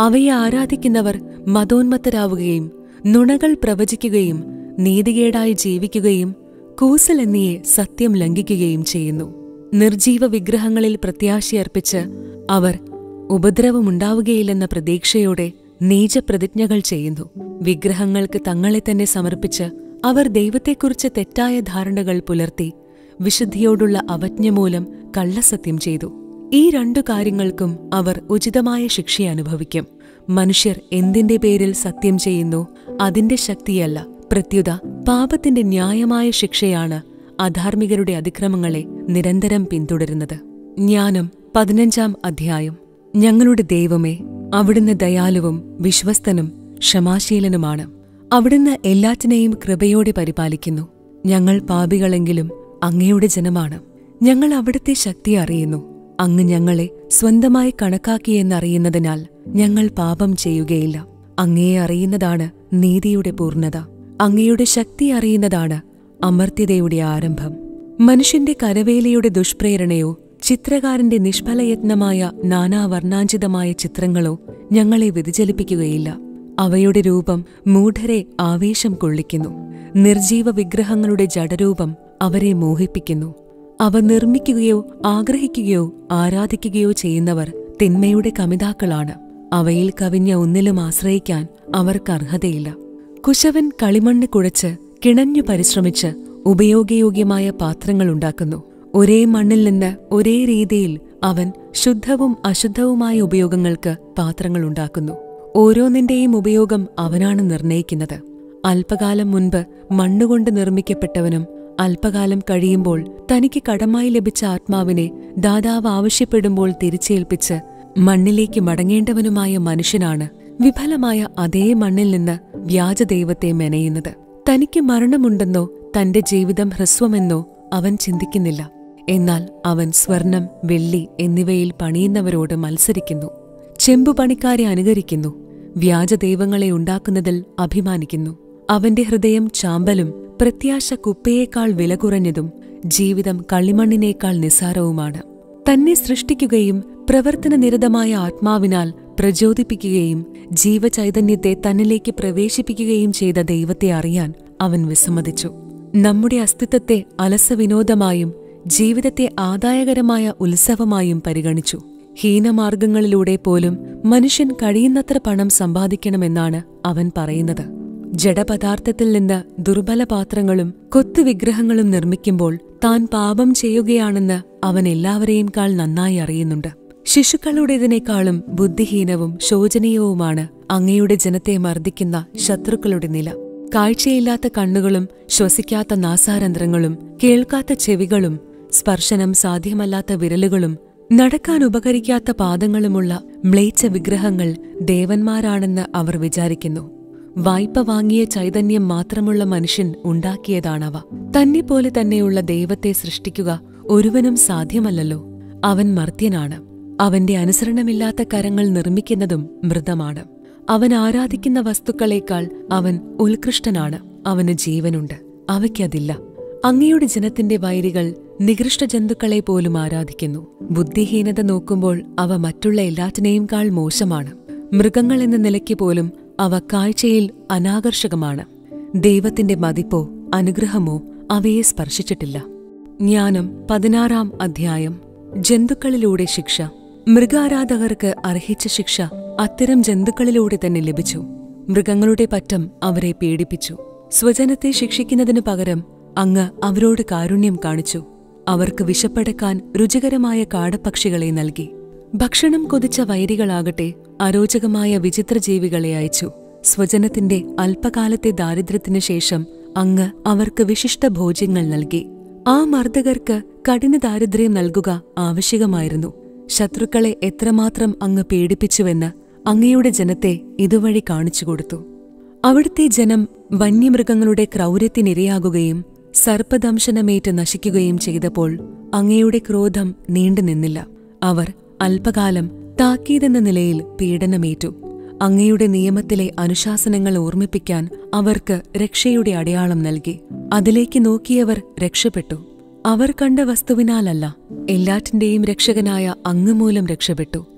Speaker 1: അവയെ ആരാധിക്കുന്നവർ മതോന്മത്തരാവുകയും നുണകൾ പ്രവചിക്കുകയും നീതികേടായി ജീവിക്കുകയും കൂസൽ എന്നിയെ സത്യം ലംഘിക്കുകയും ചെയ്യുന്നു നിർജീവ വിഗ്രഹങ്ങളിൽ പ്രത്യാശയർപ്പിച്ച് അവർ ഉപദ്രവമുണ്ടാവുകയില്ലെന്ന പ്രതീക്ഷയോടെ നീചപ്രതിജ്ഞകൾ ചെയ്യുന്നു വിഗ്രഹങ്ങൾക്ക് തങ്ങളെ തന്നെ സമർപ്പിച്ച് അവർ ദൈവത്തെക്കുറിച്ച് തെറ്റായ ധാരണകൾ പുലർത്തി വിശുദ്ധിയോടുള്ള അവജ്ഞ മൂലം കള്ളസത്യം ചെയ്തു ഈ രണ്ടു കാര്യങ്ങൾക്കും അവർ ഉചിതമായ ശിക്ഷ അനുഭവിക്കും മനുഷ്യർ എന്തിന്റെ പേരിൽ സത്യം ചെയ്യുന്നു അതിന്റെ ശക്തിയല്ല പ്രത്യുത പാപത്തിന്റെ ന്യായമായ ശിക്ഷയാണ് അധാർമികരുടെ അതിക്രമങ്ങളെ നിരന്തരം പിന്തുടരുന്നത് ജ്ഞാനം പതിനഞ്ചാം അധ്യായം ഞങ്ങളുടെ ദൈവമേ അവിടുന്ന് ദയാലുവും വിശ്വസ്തനും ക്ഷമാശീലനുമാണ് അവിടുന്ന് എല്ലാറ്റിനെയും കൃപയോടെ പരിപാലിക്കുന്നു ഞങ്ങൾ പാപികളെങ്കിലും അങ്ങയുടെ ജനമാണ് ഞങ്ങൾ അവിടുത്തെ ശക്തി അറിയുന്നു അങ്ങ് ഞങ്ങളെ സ്വന്തമായി കണക്കാക്കിയെന്നറിയുന്നതിനാൽ ഞങ്ങൾ പാപം ചെയ്യുകയില്ല അങ്ങയെ അറിയുന്നതാണ് നീതിയുടെ പൂർണ്ണത അങ്ങയുടെ ശക്തി അറിയുന്നതാണ് അമർത്യതയുടെ ആരംഭം മനുഷ്യന്റെ കരവേലയുടെ ദുഷ്പ്രേരണയോ ചിത്രകാരന്റെ നിഷ്ഫലയത്നമായ നാനാവർണ്ണാഞ്ചിതമായ ചിത്രങ്ങളോ ഞങ്ങളെ വ്യതിചലിപ്പിക്കുകയില്ല അവയുടെ രൂപം മൂഢരെ ആവേശം കൊള്ളിക്കുന്നു നിർജീവ വിഗ്രഹങ്ങളുടെ ജഡരൂപം അവരെ മോഹിപ്പിക്കുന്നു അവ നിർമ്മിക്കുകയോ ആഗ്രഹിക്കുകയോ ആരാധിക്കുകയോ ചെയ്യുന്നവർ തിന്മയുടെ കമിതാക്കളാണ് അവയിൽ കവിഞ്ഞ ഒന്നിലും ആശ്രയിക്കാൻ അവർക്ക് അർഹതയില്ല കുശവൻ കളിമണ്ണ് കുഴച്ച് കിണഞ്ഞു പരിശ്രമിച്ച് ഉപയോഗയോഗ്യമായ പാത്രങ്ങളുണ്ടാക്കുന്നു ഒരേ മണ്ണിൽ നിന്ന് ഒരേ രീതിയിൽ അവൻ ശുദ്ധവും അശുദ്ധവുമായ ഉപയോഗങ്ങൾക്ക് പാത്രങ്ങളുണ്ടാക്കുന്നു ഓരോന്നിന്റെയും ഉപയോഗം അവനാണ് നിർണയിക്കുന്നത് അല്പകാലം മുൻപ് മണ്ണുകൊണ്ട് നിർമ്മിക്കപ്പെട്ടവനും അല്പകാലം കഴിയുമ്പോൾ തനിക്ക് കടമായി ലഭിച്ച ആത്മാവിനെ ദാതാവ് ആവശ്യപ്പെടുമ്പോൾ തിരിച്ചേൽപ്പിച്ച് മണ്ണിലേക്ക് മടങ്ങേണ്ടവനുമായ മനുഷ്യനാണ് വിഫലമായ അതേ മണ്ണിൽ നിന്ന് വ്യാജദൈവത്തെ മെനയുന്നത് തനിക്ക് മരണമുണ്ടെന്നോ തന്റെ ജീവിതം ഹ്രസ്വമെന്നോ അവൻ ചിന്തിക്കുന്നില്ല എന്നാൽ അവൻ സ്വർണം വെള്ളി എന്നിവയിൽ പണിയുന്നവരോട് മത്സരിക്കുന്നു ചെമ്പുപണിക്കാരെ അനുകരിക്കുന്നു വ്യാജദൈവങ്ങളെ ഉണ്ടാക്കുന്നതിൽ അഭിമാനിക്കുന്നു അവന്റെ ഹൃദയം ചാമ്പലും പ്രത്യാശ കുപ്പയേക്കാൾ വില കുറഞ്ഞതും ജീവിതം കളിമണ്ണിനേക്കാൾ നിസ്സാരവുമാണ് തന്നെ സൃഷ്ടിക്കുകയും പ്രവർത്തനനിരതമായ ആത്മാവിനാൽ പ്രചോദിപ്പിക്കുകയും ജീവചൈതന്യത്തെ തന്നിലേക്ക് പ്രവേശിപ്പിക്കുകയും ചെയ്ത ദൈവത്തെ അറിയാൻ അവൻ വിസമ്മതിച്ചു നമ്മുടെ അസ്തിത്വത്തെ അലസവിനോദമായും ജീവിതത്തെ ആദായകരമായ ഉത്സവമായും പരിഗണിച്ചു ഹീനമാർഗങ്ങളിലൂടെ പോലും മനുഷ്യൻ കഴിയുന്നത്ര പണം സമ്പാദിക്കണമെന്നാണ് അവൻ പറയുന്നത് ജഡപദാർത്ഥത്തിൽ നിന്ന് ദുർബല പാത്രങ്ങളും കൊത്തുവിഗ്രഹങ്ങളും നിർമ്മിക്കുമ്പോൾ താൻ പാപം ചെയ്യുകയാണെന്ന് അവൻ എല്ലാവരെയും കാൾ നന്നായി അറിയുന്നുണ്ട് ശിശുക്കളുടേതിനേക്കാളും ബുദ്ധിഹീനവും ശോചനീയവുമാണ് അങ്ങയുടെ ജനത്തെ മർദ്ദിക്കുന്ന ശത്രുക്കളുടെ നില കാഴ്ചയില്ലാത്ത കണ്ണുകളും ശ്വസിക്കാത്ത നാസാരന്ധ്രങ്ങളും കേൾക്കാത്ത ചെവികളും സ്പർശനം സാധ്യമല്ലാത്ത വിരലുകളും നടക്കാൻ ഉപകരിക്കാത്ത പാദങ്ങളുമുള്ള മ്ലേച്ഛ വിഗ്രഹങ്ങൾ ദേവന്മാരാണെന്ന് അവർ വിചാരിക്കുന്നു വായ്പ വാങ്ങിയ ചൈതന്യം മാത്രമുള്ള മനുഷ്യൻ ഉണ്ടാക്കിയതാണവ തന്നെപ്പോലെ തന്നെയുള്ള ദൈവത്തെ സൃഷ്ടിക്കുക ഒരുവനും സാധ്യമല്ലല്ലോ അവൻ മർത്യനാണ് അവന്റെ അനുസരണമില്ലാത്ത കരങ്ങൾ നിർമ്മിക്കുന്നതും മൃതമാണ് അവൻ ആരാധിക്കുന്ന വസ്തുക്കളേക്കാൾ അവൻ ഉത്കൃഷ്ടനാണ് അവന് ജീവനുണ്ട് അവയ്ക്കതില്ല അങ്ങയുടെ ജനത്തിന്റെ വൈരികൾ നികൃഷ്ട ജന്തുക്കളെ പോലും ആരാധിക്കുന്നു ബുദ്ധിഹീനത നോക്കുമ്പോൾ അവ മറ്റുള്ള എല്ലാറ്റിനെയും കാൾ മോശമാണ് മൃഗങ്ങൾ എന്ന നിലയ്ക്ക് പോലും അവ കാഴ്ചയിൽ അനാകർഷകമാണ് ദൈവത്തിന്റെ മതിപ്പോ അനുഗ്രഹമോ അവയെ സ്പർശിച്ചിട്ടില്ല ജ്ഞാനം പതിനാറാം അധ്യായം ജന്തുക്കളിലൂടെ ശിക്ഷ മൃഗാരാധകർക്ക് അർഹിച്ച ശിക്ഷ അത്തരം ജന്തുക്കളിലൂടെ തന്നെ ലഭിച്ചു മൃഗങ്ങളുടെ പറ്റം അവരെ പീഡിപ്പിച്ചു സ്വജനത്തെ ശിക്ഷിക്കുന്നതിനു പകരം അങ്ങ് അവരോട് കാരുണ്യം കാണിച്ചു അവർക്ക് വിശപ്പടക്കാൻ രുചികരമായ കാടപ്പക്ഷികളെ നൽകി ഭക്ഷണം കൊതിച്ച വൈരികളാകട്ടെ അരോചകമായ വിചിത്രജീവികളെ അയച്ചു സ്വജനത്തിന്റെ അല്പകാലത്തെ ദാരിദ്ര്യത്തിനു ശേഷം അങ്ങ് അവർക്ക് വിശിഷ്ട ഭോജ്യങ്ങൾ നൽകി ആ മർദ്ദകർക്ക് കഠിന ദാരിദ്ര്യം നൽകുക ആവശ്യകമായിരുന്നു ശത്രുക്കളെ എത്രമാത്രം അങ്ങ് പീഡിപ്പിച്ചുവെന്ന് അങ്ങയുടെ ജനത്തെ ഇതുവഴി കാണിച്ചുകൊടുത്തു അവിടുത്തെ ജനം വന്യമൃഗങ്ങളുടെ ക്രൗര്യത്തിനിരയാകുകയും സർപ്പദംശനമേറ്റ് നശിക്കുകയും ചെയ്തപ്പോൾ അങ്ങയുടെ ക്രോധം നീണ്ടുനിന്നില്ല അവർ അല്പകാലം താക്കീതെന്ന നിലയിൽ പീഡനമേറ്റു അങ്ങയുടെ നിയമത്തിലെ അനുശാസനങ്ങൾ ഓർമ്മിപ്പിക്കാൻ അവർക്ക് രക്ഷയുടെ അടയാളം നൽകി അതിലേക്ക് നോക്കിയവർ രക്ഷപ്പെട്ടു അവർ കണ്ട വസ്തുവിനാലല്ല എല്ലാറ്റിന്റെയും രക്ഷകനായ അങ്ങ് മൂലം രക്ഷപ്പെട്ടു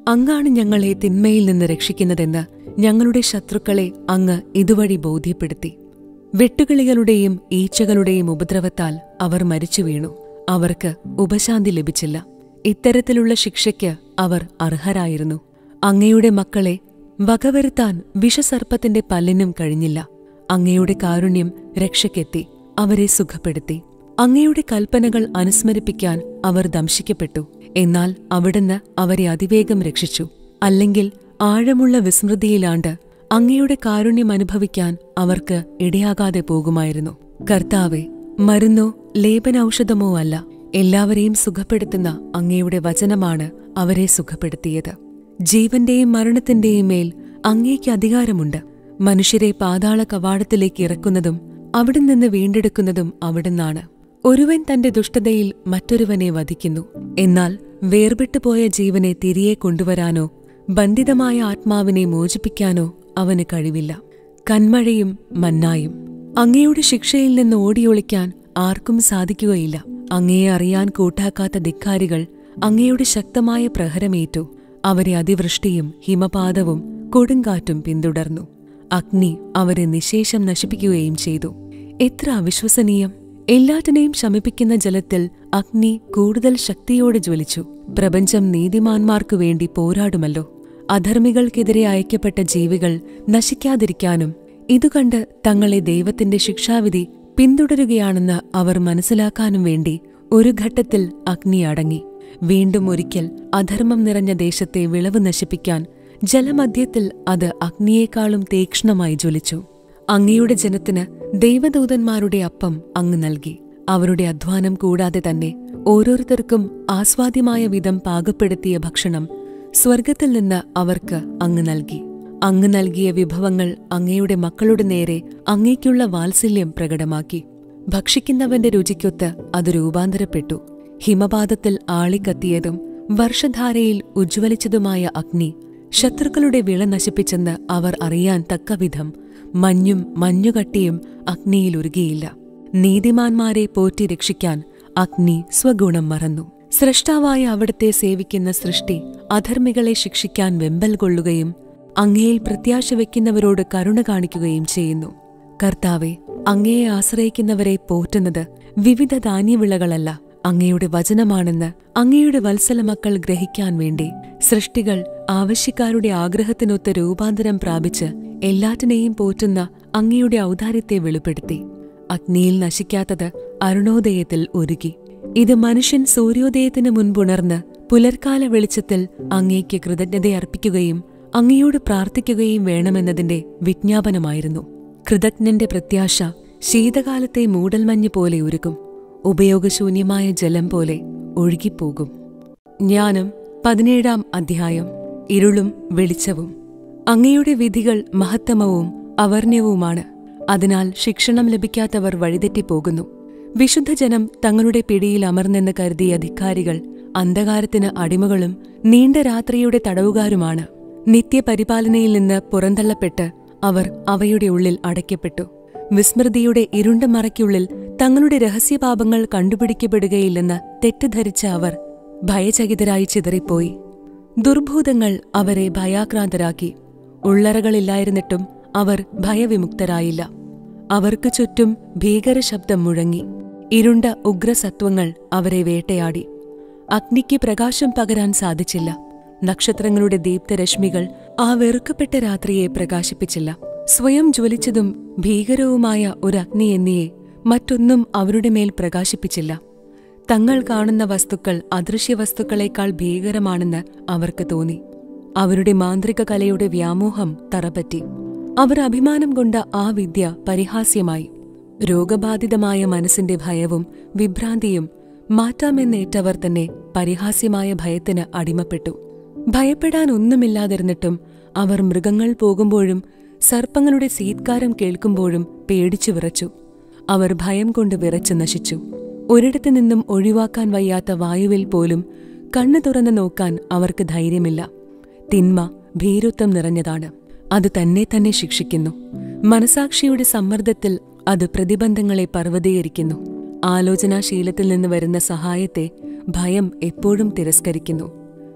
Speaker 1: അങ്ങാണ് ഞങ്ങളെ തിന്മയിൽ നിന്ന് രക്ഷിക്കുന്നതെന്ന് ഞങ്ങളുടെ ശത്രുക്കളെ അങ്ങ് ഇതുവഴി ബോധ്യപ്പെടുത്തി വെട്ടുകിളികളുടെയും ഈച്ചകളുടെയും ഉപദ്രവത്താൽ അവർ മരിച്ചു വീണു അവർക്ക് ഉപശാന്തി ലഭിച്ചില്ല ഇത്തരത്തിലുള്ള ശിക്ഷയ്ക്ക് അവർ അർഹരായിരുന്നു അങ്ങയുടെ മക്കളെ വകവരുത്താൻ വിഷസർപ്പത്തിന്റെ പല്ലിനും കഴിഞ്ഞില്ല അങ്ങയുടെ കാരുണ്യം രക്ഷയ്ക്കെത്തി അവരെ സുഖപ്പെടുത്തി അങ്ങയുടെ കൽപ്പനകൾ അനുസ്മരിപ്പിക്കാൻ അവർ ദംശിക്കപ്പെട്ടു എന്നാൽ അവിടുന്ന് അവരെ അതിവേഗം രക്ഷിച്ചു അല്ലെങ്കിൽ ആഴമുള്ള വിസ്മൃതിയിലാണ്ട് അങ്ങയുടെ കാരുണ്യം അനുഭവിക്കാൻ അവർക്ക് ഇടയാകാതെ പോകുമായിരുന്നു കർത്താവെ മരുന്നോ ലേപനൌഷധമോ അല്ല എല്ലാവരെയും സുഖപ്പെടുത്തുന്ന അങ്ങയുടെ വചനമാണ് അവരെ സുഖപ്പെടുത്തിയത് ജീവന്റെയും മരണത്തിന്റെയും മേൽ അങ്ങേക്ക് അധികാരമുണ്ട് മനുഷ്യരെ പാതാള കവാടത്തിലേക്ക് ഇറക്കുന്നതും അവിടെ നിന്ന് വീണ്ടെടുക്കുന്നതും അവിടുന്നാണ് ഒരുവൻ തന്റെ ദുഷ്ടതയിൽ മറ്റൊരുവനെ വധിക്കുന്നു എന്നാൽ വേർപെട്ടുപോയ ജീവനെ തിരികെ കൊണ്ടുവരാനോ ബന്ധിതമായ ആത്മാവിനെ മോചിപ്പിക്കാനോ അവന് കഴിവില്ല കന്മഴയും മന്നായും അങ്ങയുടെ ശിക്ഷയിൽ നിന്ന് ഓടിയൊളിക്കാൻ ആർക്കും സാധിക്കുകയില്ല അങ്ങയെ അറിയാൻ കൂട്ടാക്കാത്ത ധിക്കാരികൾ അങ്ങയുടെ ശക്തമായ പ്രഹരമേറ്റു അവരെ അതിവൃഷ്ടിയും ഹിമപാതവും കൊടുങ്കാറ്റും പിന്തുടർന്നു അഗ്നി അവരെ നിശേഷം നശിപ്പിക്കുകയും ചെയ്തു എത്ര അവിശ്വസനീയം എല്ലാറ്റിനെയും ശമിപ്പിക്കുന്ന ജലത്തിൽ അഗ്നി കൂടുതൽ ശക്തിയോടെ ജ്വലിച്ചു പ്രപഞ്ചം നീതിമാന്മാർക്കു വേണ്ടി പോരാടുമല്ലോ അധർമ്മികൾക്കെതിരെ അയക്കപ്പെട്ട ജീവികൾ നശിക്കാതിരിക്കാനും ഇതുകണ്ട് തങ്ങളെ ദൈവത്തിന്റെ ശിക്ഷാവിധി പിന്തുടരുകയാണെന്ന് അവർ മനസ്സിലാക്കാനും വേണ്ടി ഒരു ഘട്ടത്തിൽ അഗ്നി അടങ്ങി വീണ്ടും ഒരിക്കൽ അധർമ്മം നിറഞ്ഞ ദേശത്തെ വിളവ് നശിപ്പിക്കാൻ ജലമധ്യത്തിൽ അത് അഗ്നിയേക്കാളും തീക്ഷ്ണമായി ജ്വലിച്ചു അങ്ങയുടെ ജനത്തിന് ദൈവദൂതന്മാരുടെ അപ്പം അങ്ങ് നൽകി അവരുടെ അധ്വാനം കൂടാതെ തന്നെ ഓരോരുത്തർക്കും ആസ്വാദ്യമായ വിധം പാകപ്പെടുത്തിയ ഭക്ഷണം സ്വർഗത്തിൽ നിന്ന് അവർക്ക് അങ്ങ് നൽകി അങ്ങ് നൽകിയ വിഭവങ്ങൾ അങ്ങയുടെ മക്കളുടെ നേരെ അങ്ങേക്കുള്ള വാത്സല്യം പ്രകടമാക്കി ഭക്ഷിക്കുന്നവന്റെ രുചിക്കൊത്ത് അത് രൂപാന്തരപ്പെട്ടു ഹിമപാതത്തിൽ ആളിക്കത്തിയതും വർഷധാരയിൽ ഉജ്ജ്വലിച്ചതുമായ അഗ്നി ശത്രുക്കളുടെ വിള നശിപ്പിച്ചെന്ന് അവർ അറിയാൻ തക്കവിധം മഞ്ഞും മഞ്ഞുകട്ടിയും അഗ്നിയിൽ ഉരുകിയില്ല നീതിമാന്മാരെ പോറ്റി രക്ഷിക്കാൻ അഗ്നി സ്വഗുണം മറന്നു സൃഷ്ടാവായ അവിടത്തെ സേവിക്കുന്ന സൃഷ്ടി അധർമ്മികളെ ശിക്ഷിക്കാൻ വെമ്പൽ കൊള്ളുകയും അങ്ങയിൽ പ്രത്യാശ വയ്ക്കുന്നവരോട് കരുണ കാണിക്കുകയും ചെയ്യുന്നു കർത്താവെ അങ്ങയെ ആശ്രയിക്കുന്നവരെ പോറ്റുന്നത് വിവിധ ധാന്യവിളകളല്ല അങ്ങയുടെ വചനമാണെന്ന് അങ്ങയുടെ വത്സല മക്കൾ ഗ്രഹിക്കാൻ വേണ്ടി സൃഷ്ടികൾ ആവശ്യക്കാരുടെ ആഗ്രഹത്തിനൊത്ത് രൂപാന്തരം പ്രാപിച്ച് എല്ലാറ്റിനെയും പോറ്റുന്ന അങ്ങയുടെ ഔദാര്യത്തെ വെളിപ്പെടുത്തി അഗ്നിയിൽ നശിക്കാത്തത് അരുണോദയത്തിൽ ഒരുക്കി ഇത് മനുഷ്യൻ സൂര്യോദയത്തിന് മുൻപുണർന്ന് പുലർക്കാല വെളിച്ചത്തിൽ അങ്ങേക്ക് കൃതജ്ഞതയർപ്പിക്കുകയും അങ്ങയോട് പ്രാർത്ഥിക്കുകയും വേണമെന്നതിന്റെ വിജ്ഞാപനമായിരുന്നു കൃതജ്ഞന്റെ പ്രത്യാശ ശീതകാലത്തെ മൂടൽമഞ്ഞ് പോലെ ഉരുകും ഉപയോഗശൂന്യമായ ജലം പോലെ ഒഴുകിപ്പോകും ജ്ഞാനം പതിനേഴാം അധ്യായം ഇരുളും വെളിച്ചവും അങ്ങയുടെ വിധികൾ മഹത്തമവും അവർണ്യവുമാണ് അതിനാൽ ശിക്ഷണം ലഭിക്കാത്തവർ വഴിതെറ്റിപ്പോകുന്നു വിശുദ്ധജനം തങ്ങളുടെ പിടിയിൽ അമർന്നെന്ന് കരുതിയ ധിക്കാരികൾ അന്ധകാരത്തിന് അടിമകളും നീണ്ട രാത്രിയുടെ തടവുകാരുമാണ് നിത്യപരിപാലനയിൽ നിന്ന് പുറന്തള്ളപ്പെട്ട് അവർ അവയുടെ ഉള്ളിൽ അടയ്ക്കപ്പെട്ടു വിസ്മൃതിയുടെ ഇരുണ്ട മറയ്ക്കുള്ളിൽ തങ്ങളുടെ രഹസ്യപാപങ്ങൾ കണ്ടുപിടിക്കപ്പെടുകയില്ലെന്ന് തെറ്റിദ്ധരിച്ച അവർ ഭയചകിതരായി ചിതറിപ്പോയി ദുർഭൂതങ്ങൾ അവരെ ഭയാക്രാന്തരാക്കി ഉള്ളറകളില്ലായിരുന്നിട്ടും അവർ ഭയവിമുക്തരായില്ല അവർക്ക് ചുറ്റും ഭീകരശബ്ദം മുഴങ്ങി ഇരുണ്ട ഉഗ്രസത്വങ്ങൾ അവരെ വേട്ടയാടി അഗ്നിക്ക് പ്രകാശം പകരാൻ സാധിച്ചില്ല നക്ഷത്രങ്ങളുടെ ദീപ്തരശ്മികൾ ആ വെറുക്കപ്പെട്ട രാത്രിയെ പ്രകാശിപ്പിച്ചില്ല സ്വയം ജ്വലിച്ചതും ഭീകരവുമായ ഒരു അഗ്നി എന്നിയെ മറ്റൊന്നും അവരുടെ മേൽ പ്രകാശിപ്പിച്ചില്ല തങ്ങൾ കാണുന്ന വസ്തുക്കൾ അദൃശ്യ വസ്തുക്കളെക്കാൾ ഭീകരമാണെന്ന് അവർക്ക് തോന്നി അവരുടെ മാന്ത്രിക കലയുടെ വ്യാമോഹം തറപറ്റി അവർ അഭിമാനം കൊണ്ട ആ വിദ്യ പരിഹാസ്യമായി രോഗബാധിതമായ മനസ്സിന്റെ ഭയവും വിഭ്രാന്തിയും മാറ്റാമെന്നേറ്റവർ തന്നെ പരിഹാസ്യമായ ഭയത്തിന് അടിമപ്പെട്ടു ഭയപ്പെടാൻ ഒന്നുമില്ലാതിരുന്നിട്ടും അവർ മൃഗങ്ങൾ പോകുമ്പോഴും സർപ്പങ്ങളുടെ സീത്കാരം കേൾക്കുമ്പോഴും പേടിച്ചു വിറച്ചു അവർ ഭയം കൊണ്ട് വിറച്ചു നശിച്ചു ഒരിടത്തു നിന്നും ഒഴിവാക്കാൻ വയ്യാത്ത വായുവിൽ പോലും കണ്ണു തുറന്നു നോക്കാൻ അവർക്ക് ധൈര്യമില്ല തിന്മ ഭീരുത്വം നിറഞ്ഞതാണ് അത് തന്നെ തന്നെ ശിക്ഷിക്കുന്നു മനസാക്ഷിയുടെ സമ്മർദ്ദത്തിൽ അത് പ്രതിബന്ധങ്ങളെ പർവ്വതീകരിക്കുന്നു ആലോചനാശീലത്തിൽ നിന്ന് വരുന്ന സഹായത്തെ ഭയം എപ്പോഴും തിരസ്കരിക്കുന്നു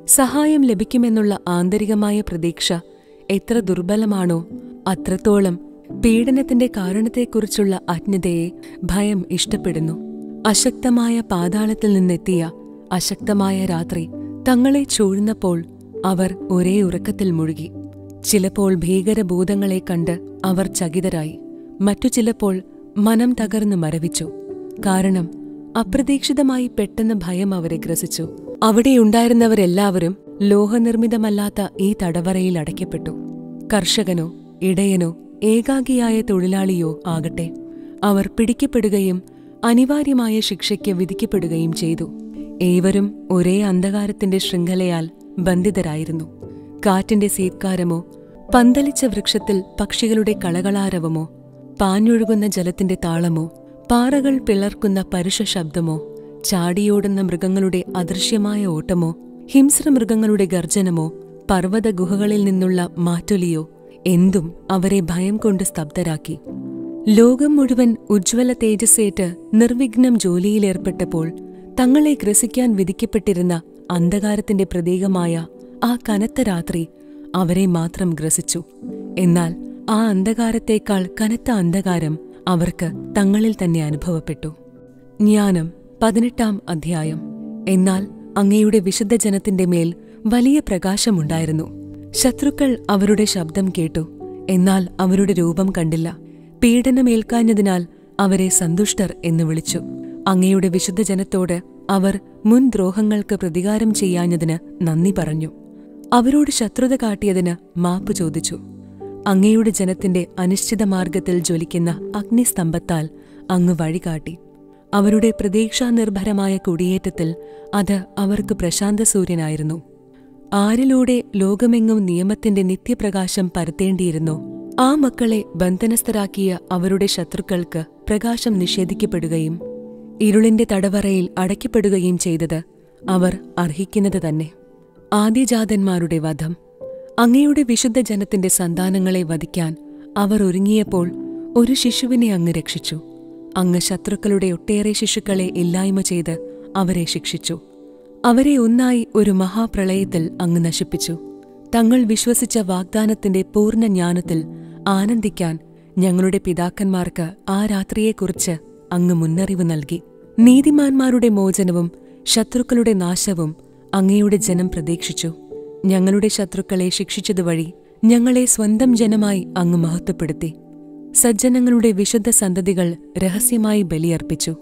Speaker 1: സഹായം ലഭിക്കുമെന്നുള്ള ആന്തരികമായ പ്രതീക്ഷ എത്ര ദുർബലമാണോ അത്രത്തോളം പീഡനത്തിന്റെ കാരണത്തെക്കുറിച്ചുള്ള അജ്ഞതയെ ഭയം ഇഷ്ടപ്പെടുന്നു അശക്തമായ പാതാളത്തിൽ നിന്നെത്തിയ അശക്തമായ രാത്രി തങ്ങളെ ചൂഴ്ന്നപ്പോൾ അവർ ഒരേ ഉറക്കത്തിൽ മുഴുകി ചിലപ്പോൾ ഭീകരഭൂതങ്ങളെ കണ്ട് അവർ ചകിതരായി മറ്റു ചിലപ്പോൾ മനം തകർന്നു മരവിച്ചു കാരണം അപ്രതീക്ഷിതമായി പെട്ടെന്ന് ഭയം അവരെ ഗ്രസിച്ചു അവിടെയുണ്ടായിരുന്നവരെല്ലാവരും ലോഹനിർമ്മിതമല്ലാത്ത ഈ തടവറയിൽ അടയ്ക്കപ്പെട്ടു കർഷകനോ ഇടയനോ ഏകാഗിയായ തൊഴിലാളിയോ ആകട്ടെ അവർ പിടിക്കപ്പെടുകയും അനിവാര്യമായ ശിക്ഷയ്ക്ക് വിധിക്കപ്പെടുകയും ചെയ്തു ഏവരും ഒരേ അന്ധകാരത്തിന്റെ ശൃംഖലയാൽ ബന്ധിതരായിരുന്നു കാറ്റിന്റെ സീത്കാരമോ പന്തലിച്ച വൃക്ഷത്തിൽ പക്ഷികളുടെ കളകളാരവമോ പാഞ്ഞൊഴുകുന്ന ജലത്തിന്റെ താളമോ പാറകൾ പിളർക്കുന്ന പരുഷ ശബ്ദമോ ചാടിയോടുന്ന മൃഗങ്ങളുടെ അദൃശ്യമായ ഓട്ടമോ ഹിംസ്രമൃഗങ്ങളുടെ ഗർജനമോ പർവ്വത ഗുഹകളിൽ നിന്നുള്ള മാറ്റൊലിയോ എന്തും അവരെ ഭയം കൊണ്ട് സ്തബ്ധരാക്കി ലോകം മുഴുവൻ ഉജ്ജ്വല തേജസ്സേറ്റ് നിർവിഘ്നം ജോലിയിലേർപ്പെട്ടപ്പോൾ തങ്ങളെ ഗ്രസിക്കാൻ വിധിക്കപ്പെട്ടിരുന്ന അന്ധകാരത്തിന്റെ പ്രതീകമായ ആ കനത്ത രാത്രി അവരെ മാത്രം ഗ്രസിച്ചു എന്നാൽ ആ അന്ധകാരത്തേക്കാൾ കനത്ത അന്ധകാരം അവർക്ക് തങ്ങളിൽ തന്നെ അനുഭവപ്പെട്ടു ജ്ഞാനം പതിനെട്ടാം അധ്യായം എന്നാൽ അങ്ങയുടെ വിശുദ്ധ ജനത്തിന്റെ മേൽ വലിയ പ്രകാശമുണ്ടായിരുന്നു ശത്രുക്കൾ അവരുടെ ശബ്ദം കേട്ടു എന്നാൽ അവരുടെ രൂപം കണ്ടില്ല പീഡനമേൽക്കാഞ്ഞതിനാൽ അവരെ സന്തുഷ്ടർ എന്ന് വിളിച്ചു അങ്ങയുടെ വിശുദ്ധ ജനത്തോട് അവർ മുൻ ദ്രോഹങ്ങൾക്ക് പ്രതികാരം ചെയ്യാഞ്ഞതിന് നന്ദി പറഞ്ഞു അവരോട് ശത്രുത കാട്ടിയതിന് മാപ്പ് ചോദിച്ചു അങ്ങയുടെ ജനത്തിന്റെ അനിശ്ചിത മാർഗത്തിൽ ജ്വലിക്കുന്ന അഗ്നിസ്തംഭത്താൽ അങ്ങ് വഴികാട്ടി അവരുടെ പ്രതീക്ഷാനിർഭരമായ കുടിയേറ്റത്തിൽ അത് അവർക്ക് പ്രശാന്ത സൂര്യനായിരുന്നു ആരിലൂടെ ലോകമെങ്ങും നിയമത്തിന്റെ നിത്യപ്രകാശം പരത്തേണ്ടിയിരുന്നോ ആ മക്കളെ ബന്ധനസ്ഥരാക്കിയ അവരുടെ ശത്രുക്കൾക്ക് പ്രകാശം നിഷേധിക്കപ്പെടുകയും ഇരുളിന്റെ തടവറയിൽ അടയ്ക്കപ്പെടുകയും ചെയ്തത് അവർ അർഹിക്കുന്നത് തന്നെ ആദ്യജാതന്മാരുടെ വധം അങ്ങയുടെ വിശുദ്ധ ജനത്തിന്റെ സന്താനങ്ങളെ വധിക്കാൻ അവർ ഒരുങ്ങിയപ്പോൾ ഒരു ശിശുവിനെ അങ്ങ് രക്ഷിച്ചു അങ്ങ് ശത്രുക്കളുടെ ഒട്ടേറെ ശിശുക്കളെ ഇല്ലായ്മ ചെയ്ത് അവരെ ശിക്ഷിച്ചു അവരെ ഒന്നായി ഒരു മഹാപ്രളയത്തിൽ അങ്ങ് നശിപ്പിച്ചു തങ്ങൾ വിശ്വസിച്ച വാഗ്ദാനത്തിന്റെ പൂർണ്ണ ജ്ഞാനത്തിൽ ആനന്ദിക്കാൻ ഞങ്ങളുടെ പിതാക്കന്മാർക്ക് ആ രാത്രിയെക്കുറിച്ച് അങ്ങ് മുന്നറിവ് നൽകി നീതിമാന്മാരുടെ മോചനവും ശത്രുക്കളുടെ നാശവും അങ്ങയുടെ ജനം പ്രതീക്ഷിച്ചു ഞങ്ങളുടെ ശത്രുക്കളെ ശിക്ഷിച്ചതുവഴി ഞങ്ങളെ സ്വന്തം ജനമായി അങ്ങ് മഹത്വപ്പെടുത്തി സജ്ജനങ്ങളുടെ വിശുദ്ധ സന്തതികൾ രഹസ്യമായി ബലിയർപ്പിച്ചു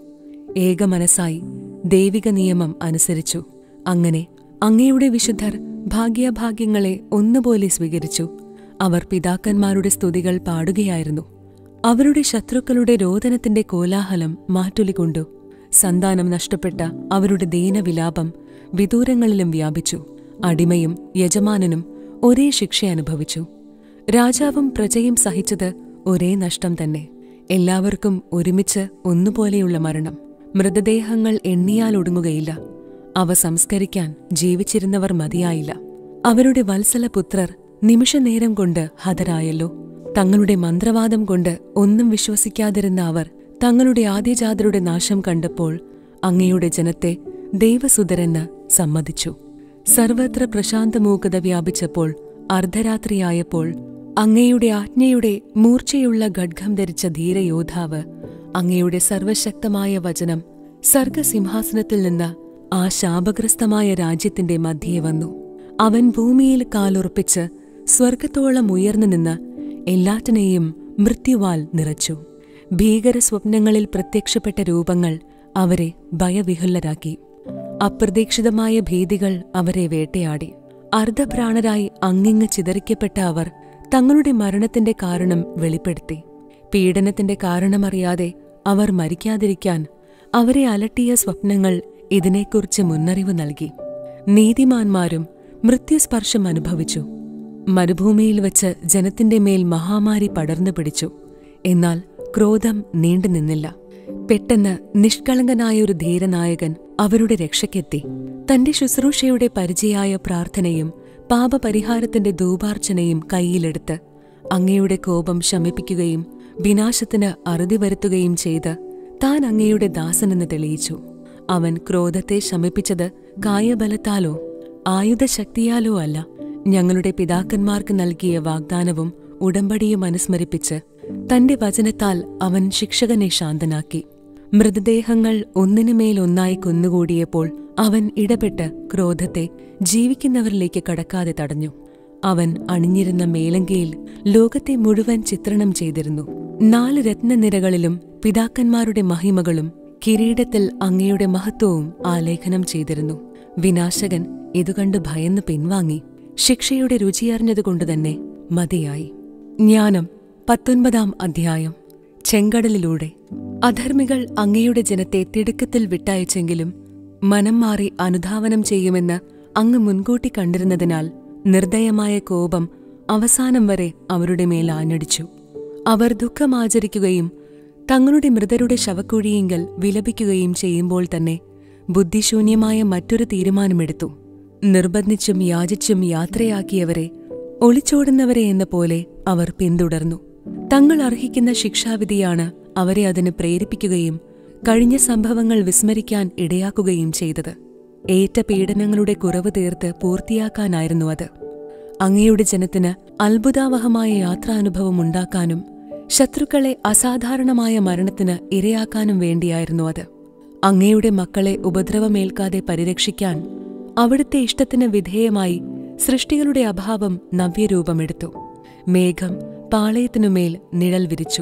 Speaker 1: ഏകമനസായി ദൈവിക നിയമം അനുസരിച്ചു അങ്ങനെ അങ്ങയുടെ വിശുദ്ധർ ഭാഗ്യാഭാഗ്യങ്ങളെ ഒന്നുപോലെ സ്വീകരിച്ചു അവർ പിതാക്കന്മാരുടെ സ്തുതികൾ പാടുകയായിരുന്നു അവരുടെ ശത്രുക്കളുടെ രോദനത്തിന്റെ കോലാഹലം മാറ്റൊലികൊണ്ടു സന്താനം നഷ്ടപ്പെട്ട അവരുടെ ദീനവിലാപം വിദൂരങ്ങളിലും വ്യാപിച്ചു അടിമയും യജമാനനും ഒരേ ശിക്ഷ അനുഭവിച്ചു രാജാവും പ്രജയും സഹിച്ചത് ഒരേ നഷ്ടം തന്നെ എല്ലാവർക്കും ഒരുമിച്ച് ഒന്നുപോലെയുള്ള മരണം മൃതദേഹങ്ങൾ എണ്ണിയാൽ ഒടുങ്ങുകയില്ല അവ സംസ്കരിക്കാൻ ജീവിച്ചിരുന്നവർ മതിയായില്ല അവരുടെ വത്സലപുത്രർ നിമിഷനേരം കൊണ്ട് ഹതരായല്ലോ തങ്ങളുടെ മന്ത്രവാദം കൊണ്ട് ഒന്നും വിശ്വസിക്കാതിരുന്ന അവർ തങ്ങളുടെ ആദ്യജാതരുടെ നാശം കണ്ടപ്പോൾ അങ്ങയുടെ ജനത്തെ ദൈവസുതരെന്ന് സമ്മതിച്ചു സർവത്ര പ്രശാന്തമൂകത വ്യാപിച്ചപ്പോൾ അർദ്ധരാത്രിയായപ്പോൾ അങ്ങയുടെ ആജ്ഞയുടെ മൂർച്ചയുള്ള ഖഡ്ഗം ധരിച്ച ധീരയോദ്ധാവ് അങ്ങയുടെ സർവശക്തമായ വചനം സർഗസിംഹാസനത്തിൽ നിന്ന് ആ ശാപഗ്രസ്തമായ രാജ്യത്തിന്റെ മധ്യേ വന്നു അവൻ ഭൂമിയിൽ കാലുറപ്പിച്ച് സ്വർഗത്തോളം ഉയർന്നു നിന്ന് എല്ലാറ്റിനെയും മൃത്യുവാൽ നിറച്ചു ഭീകര സ്വപ്നങ്ങളിൽ പ്രത്യക്ഷപ്പെട്ട രൂപങ്ങൾ അവരെ ഭയവിഹുലരാക്കി അപ്രതീക്ഷിതമായ ഭീതികൾ അവരെ വേട്ടയാടി അർദ്ധപ്രാണരായി അങ്ങിങ്ങ് ചിതറിക്കപ്പെട്ട അവർ തങ്ങളുടെ മരണത്തിന്റെ കാരണം വെളിപ്പെടുത്തി പീഡനത്തിന്റെ കാരണമറിയാതെ അവർ മരിക്കാതിരിക്കാൻ അവരെ അലട്ടിയ സ്വപ്നങ്ങൾ ഇതിനെക്കുറിച്ച് മുന്നറിവ് നൽകി നീതിമാന്മാരും മൃത്യുസ്പർശം അനുഭവിച്ചു മരുഭൂമിയിൽ വച്ച് ജനത്തിന്റെ മേൽ മഹാമാരി പടർന്നു പിടിച്ചു എന്നാൽ ക്രോധം നീണ്ടുനിന്നില്ല പെട്ടെന്ന് നിഷ്കളങ്കനായ ഒരു ധീരനായകൻ അവരുടെ രക്ഷയ്ക്കെത്തി തന്റെ ശുശ്രൂഷയുടെ പരിചയായ പ്രാർത്ഥനയും പാപപരിഹാരത്തിന്റെ ധൂപാർച്ചനയും കൈയിലെടുത്ത് അങ്ങയുടെ കോപം ശമിപ്പിക്കുകയും വിനാശത്തിന് അറുതി വരുത്തുകയും ചെയ്ത് താൻ അങ്ങയുടെ ദാസനെന്ന് തെളിയിച്ചു അവൻ ക്രോധത്തെ ശമിപ്പിച്ചത് കായബലത്താലോ ആയുധശക്തിയാലോ അല്ല ഞങ്ങളുടെ പിതാക്കന്മാർക്ക് നൽകിയ വാഗ്ദാനവും ഉടമ്പടിയും അനുസ്മരിപ്പിച്ച് തന്റെ വചനത്താൽ അവൻ ശിക്ഷകനെ ശാന്തനാക്കി മൃതദേഹങ്ങൾ ഒന്നിനുമേലൊന്നായി കൊന്നുകൂടിയപ്പോൾ അവൻ ഇടപെട്ട് ക്രോധത്തെ ജീവിക്കുന്നവരിലേക്ക് കടക്കാതെ തടഞ്ഞു അവൻ അണിഞ്ഞിരുന്ന മേലങ്കയിൽ ലോകത്തെ മുഴുവൻ ചിത്രണം ചെയ്തിരുന്നു നാല് രത്നനിരകളിലും പിതാക്കന്മാരുടെ മഹിമകളും കിരീടത്തിൽ അങ്ങയുടെ മഹത്വവും ആലേഖനം ചെയ്തിരുന്നു വിനാശകൻ ഇതുകണ്ട് ഭയന്ന് പിൻവാങ്ങി ശിക്ഷയുടെ രുചിയറിഞ്ഞതുകൊണ്ടുതന്നെ മതിയായി ജ്ഞാനം പത്തൊൻപതാം അധ്യായം ചെങ്കടലിലൂടെ അധർമ്മികൾ അങ്ങയുടെ ജനത്തെ തിടുക്കത്തിൽ വിട്ടയച്ചെങ്കിലും മനം മാറി അനുധാവനം ചെയ്യുമെന്ന് അങ്ങ് മുൻകൂട്ടി കണ്ടിരുന്നതിനാൽ നിർദ്ദയമായ കോപം അവസാനം വരെ അവരുടെ മേൽ ആഞ്ഞടിച്ചു അവർ ദുഃഖമാചരിക്കുകയും തങ്ങളുടെ മൃതരുടെ ശവക്കുഴിയിങ്കൽ വിലപിക്കുകയും ചെയ്യുമ്പോൾ തന്നെ ബുദ്ധിശൂന്യമായ മറ്റൊരു തീരുമാനമെടുത്തു നിർബന്ധിച്ചും യാചിച്ചും യാത്രയാക്കിയവരെ ഒളിച്ചോടുന്നവരെ എന്ന പോലെ അവർ പിന്തുടർന്നു തങ്ങൾ അർഹിക്കുന്ന ശിക്ഷാവിധിയാണ് അവരെ അതിന് പ്രേരിപ്പിക്കുകയും കഴിഞ്ഞ സംഭവങ്ങൾ വിസ്മരിക്കാൻ ഇടയാക്കുകയും ചെയ്തത് ഏറ്റ പീഡനങ്ങളുടെ കുറവ് തീർത്ത് പൂർത്തിയാക്കാനായിരുന്നു അത് അങ്ങയുടെ ജനത്തിന് അത്ഭുതാവഹമായ യാത്രാനുഭവം ഉണ്ടാക്കാനും ശത്രുക്കളെ അസാധാരണമായ മരണത്തിന് ഇരയാക്കാനും വേണ്ടിയായിരുന്നു അത് അങ്ങയുടെ മക്കളെ ഉപദ്രവമേൽക്കാതെ പരിരക്ഷിക്കാൻ അവിടുത്തെ ഇഷ്ടത്തിന് വിധേയമായി സൃഷ്ടികളുടെ അഭാവം നവ്യരൂപമെടുത്തു മേഘം പാളയത്തിനുമേൽ നിഴൽ വിരിച്ചു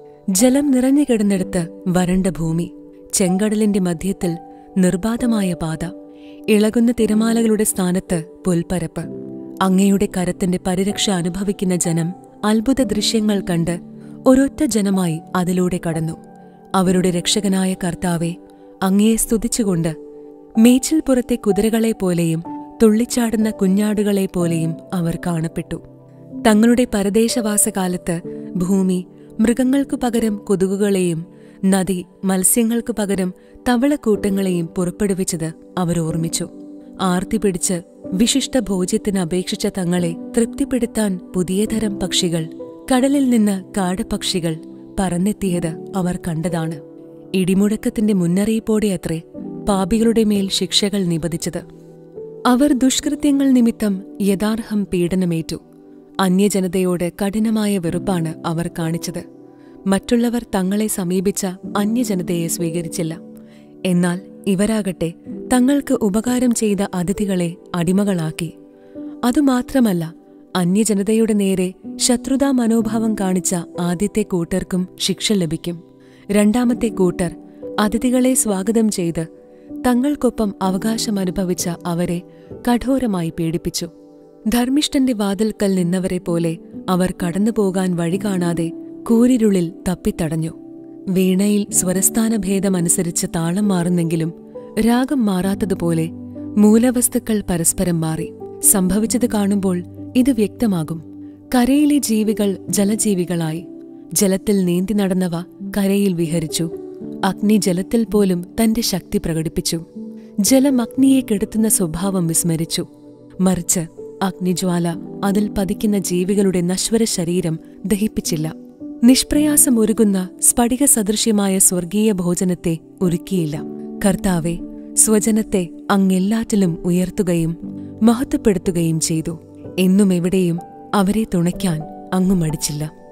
Speaker 1: ജലം നിറഞ്ഞു കിടന്നിടത്ത് വരണ്ട ഭൂമി ചെങ്കടലിന്റെ മധ്യത്തിൽ നിർബാധമായ പാത ഇളകുന്ന തിരമാലകളുടെ സ്ഥാനത്ത് പുൽപ്പരപ്പ് അങ്ങയുടെ കരത്തിന്റെ പരിരക്ഷ അനുഭവിക്കുന്ന ജനം അത്ഭുത ദൃശ്യങ്ങൾ കണ്ട് ഒരൊറ്റ ജനമായി അതിലൂടെ കടന്നു അവരുടെ രക്ഷകനായ കർത്താവെ അങ്ങയെ സ്തുതിച്ചുകൊണ്ട് മേച്ചിൽപ്പുറത്തെ കുതിരകളെപ്പോലെയും തുള്ളിച്ചാടുന്ന കുഞ്ഞാടുകളെപ്പോലെയും അവർ കാണപ്പെട്ടു തങ്ങളുടെ പരദേശവാസകാലത്ത് ഭൂമി മൃഗങ്ങൾക്കു പകരം കൊതുകുകളെയും നദി മത്സ്യങ്ങൾക്കു പകരം തവളക്കൂട്ടങ്ങളെയും പുറപ്പെടുവിച്ചത് അവർ ഓർമ്മിച്ചു ആർത്തി പിടിച്ച് വിശിഷ്ട ഭോജ്യത്തിന് അപേക്ഷിച്ച തങ്ങളെ തൃപ്തിപ്പെടുത്താൻ പുതിയതരം പക്ഷികൾ കടലിൽ നിന്ന് കാടപ്പക്ഷികൾ പറന്നെത്തിയത് അവർ കണ്ടതാണ് ഇടിമുഴക്കത്തിന്റെ മുന്നറിയിപ്പോടെ അത്രേ പാപികളുടെ മേൽ ശിക്ഷകൾ നിബദിച്ചത് അവർ ദുഷ്കൃത്യങ്ങൾ നിമിത്തം യഥാർഹം പീഡനമേറ്റു അന്യജനതയോട് കഠിനമായ വെറുപ്പാണ് അവർ കാണിച്ചത് മറ്റുള്ളവർ തങ്ങളെ സമീപിച്ച അന്യജനതയെ സ്വീകരിച്ചില്ല എന്നാൽ ഇവരാകട്ടെ തങ്ങൾക്ക് ഉപകാരം ചെയ്ത അതിഥികളെ അടിമകളാക്കി അതുമാത്രമല്ല അന്യജനതയുടെ നേരെ ശത്രുതാ മനോഭാവം കാണിച്ച ആദ്യത്തെ കൂട്ടർക്കും ശിക്ഷ ലഭിക്കും രണ്ടാമത്തെ കൂട്ടർ അതിഥികളെ സ്വാഗതം ചെയ്ത് തങ്ങൾക്കൊപ്പം അവകാശമനുഭവിച്ച അവരെ കഠോരമായി പീഡിപ്പിച്ചു ധർമ്മിഷ്ഠന്റെ വാതിൽക്കൽ നിന്നവരെ പോലെ അവർ കടന്നുപോകാൻ വഴി കാണാതെ കൂരിരുളിൽ തപ്പിത്തടഞ്ഞു വീണയിൽ സ്വരസ്ഥാനഭേദമനുസരിച്ച് താളം മാറുന്നെങ്കിലും രാഗം മാറാത്തതുപോലെ മൂലവസ്തുക്കൾ പരസ്പരം മാറി സംഭവിച്ചത് കാണുമ്പോൾ ഇത് വ്യക്തമാകും കരയിലെ ജീവികൾ ജലജീവികളായി ജലത്തിൽ നീന്തി നടന്നവ കരയിൽ വിഹരിച്ചു അഗ്നി ജലത്തിൽ പോലും തന്റെ ശക്തി പ്രകടിപ്പിച്ചു ജലം അഗ്നിയെ കെടുത്തുന്ന സ്വഭാവം വിസ്മരിച്ചു മറിച്ച് അഗ്നിജ്വാല അതിൽ പതിക്കുന്ന ജീവികളുടെ നശ്വര ശരീരം ദഹിപ്പിച്ചില്ല നിഷ്പ്രയാസം ഒരുകുന്ന സ്ഫടിക സദൃശ്യമായ സ്വർഗീയ ഭോജനത്തെ ഒരുക്കിയില്ല കർത്താവെ സ്വജനത്തെ അങ്ങെല്ലാറ്റിലും ഉയർത്തുകയും മഹത്വപ്പെടുത്തുകയും ചെയ്തു എന്നും എവിടെയും അവരെ തുണയ്ക്കാൻ അങ്ങു മടിച്ചില്ല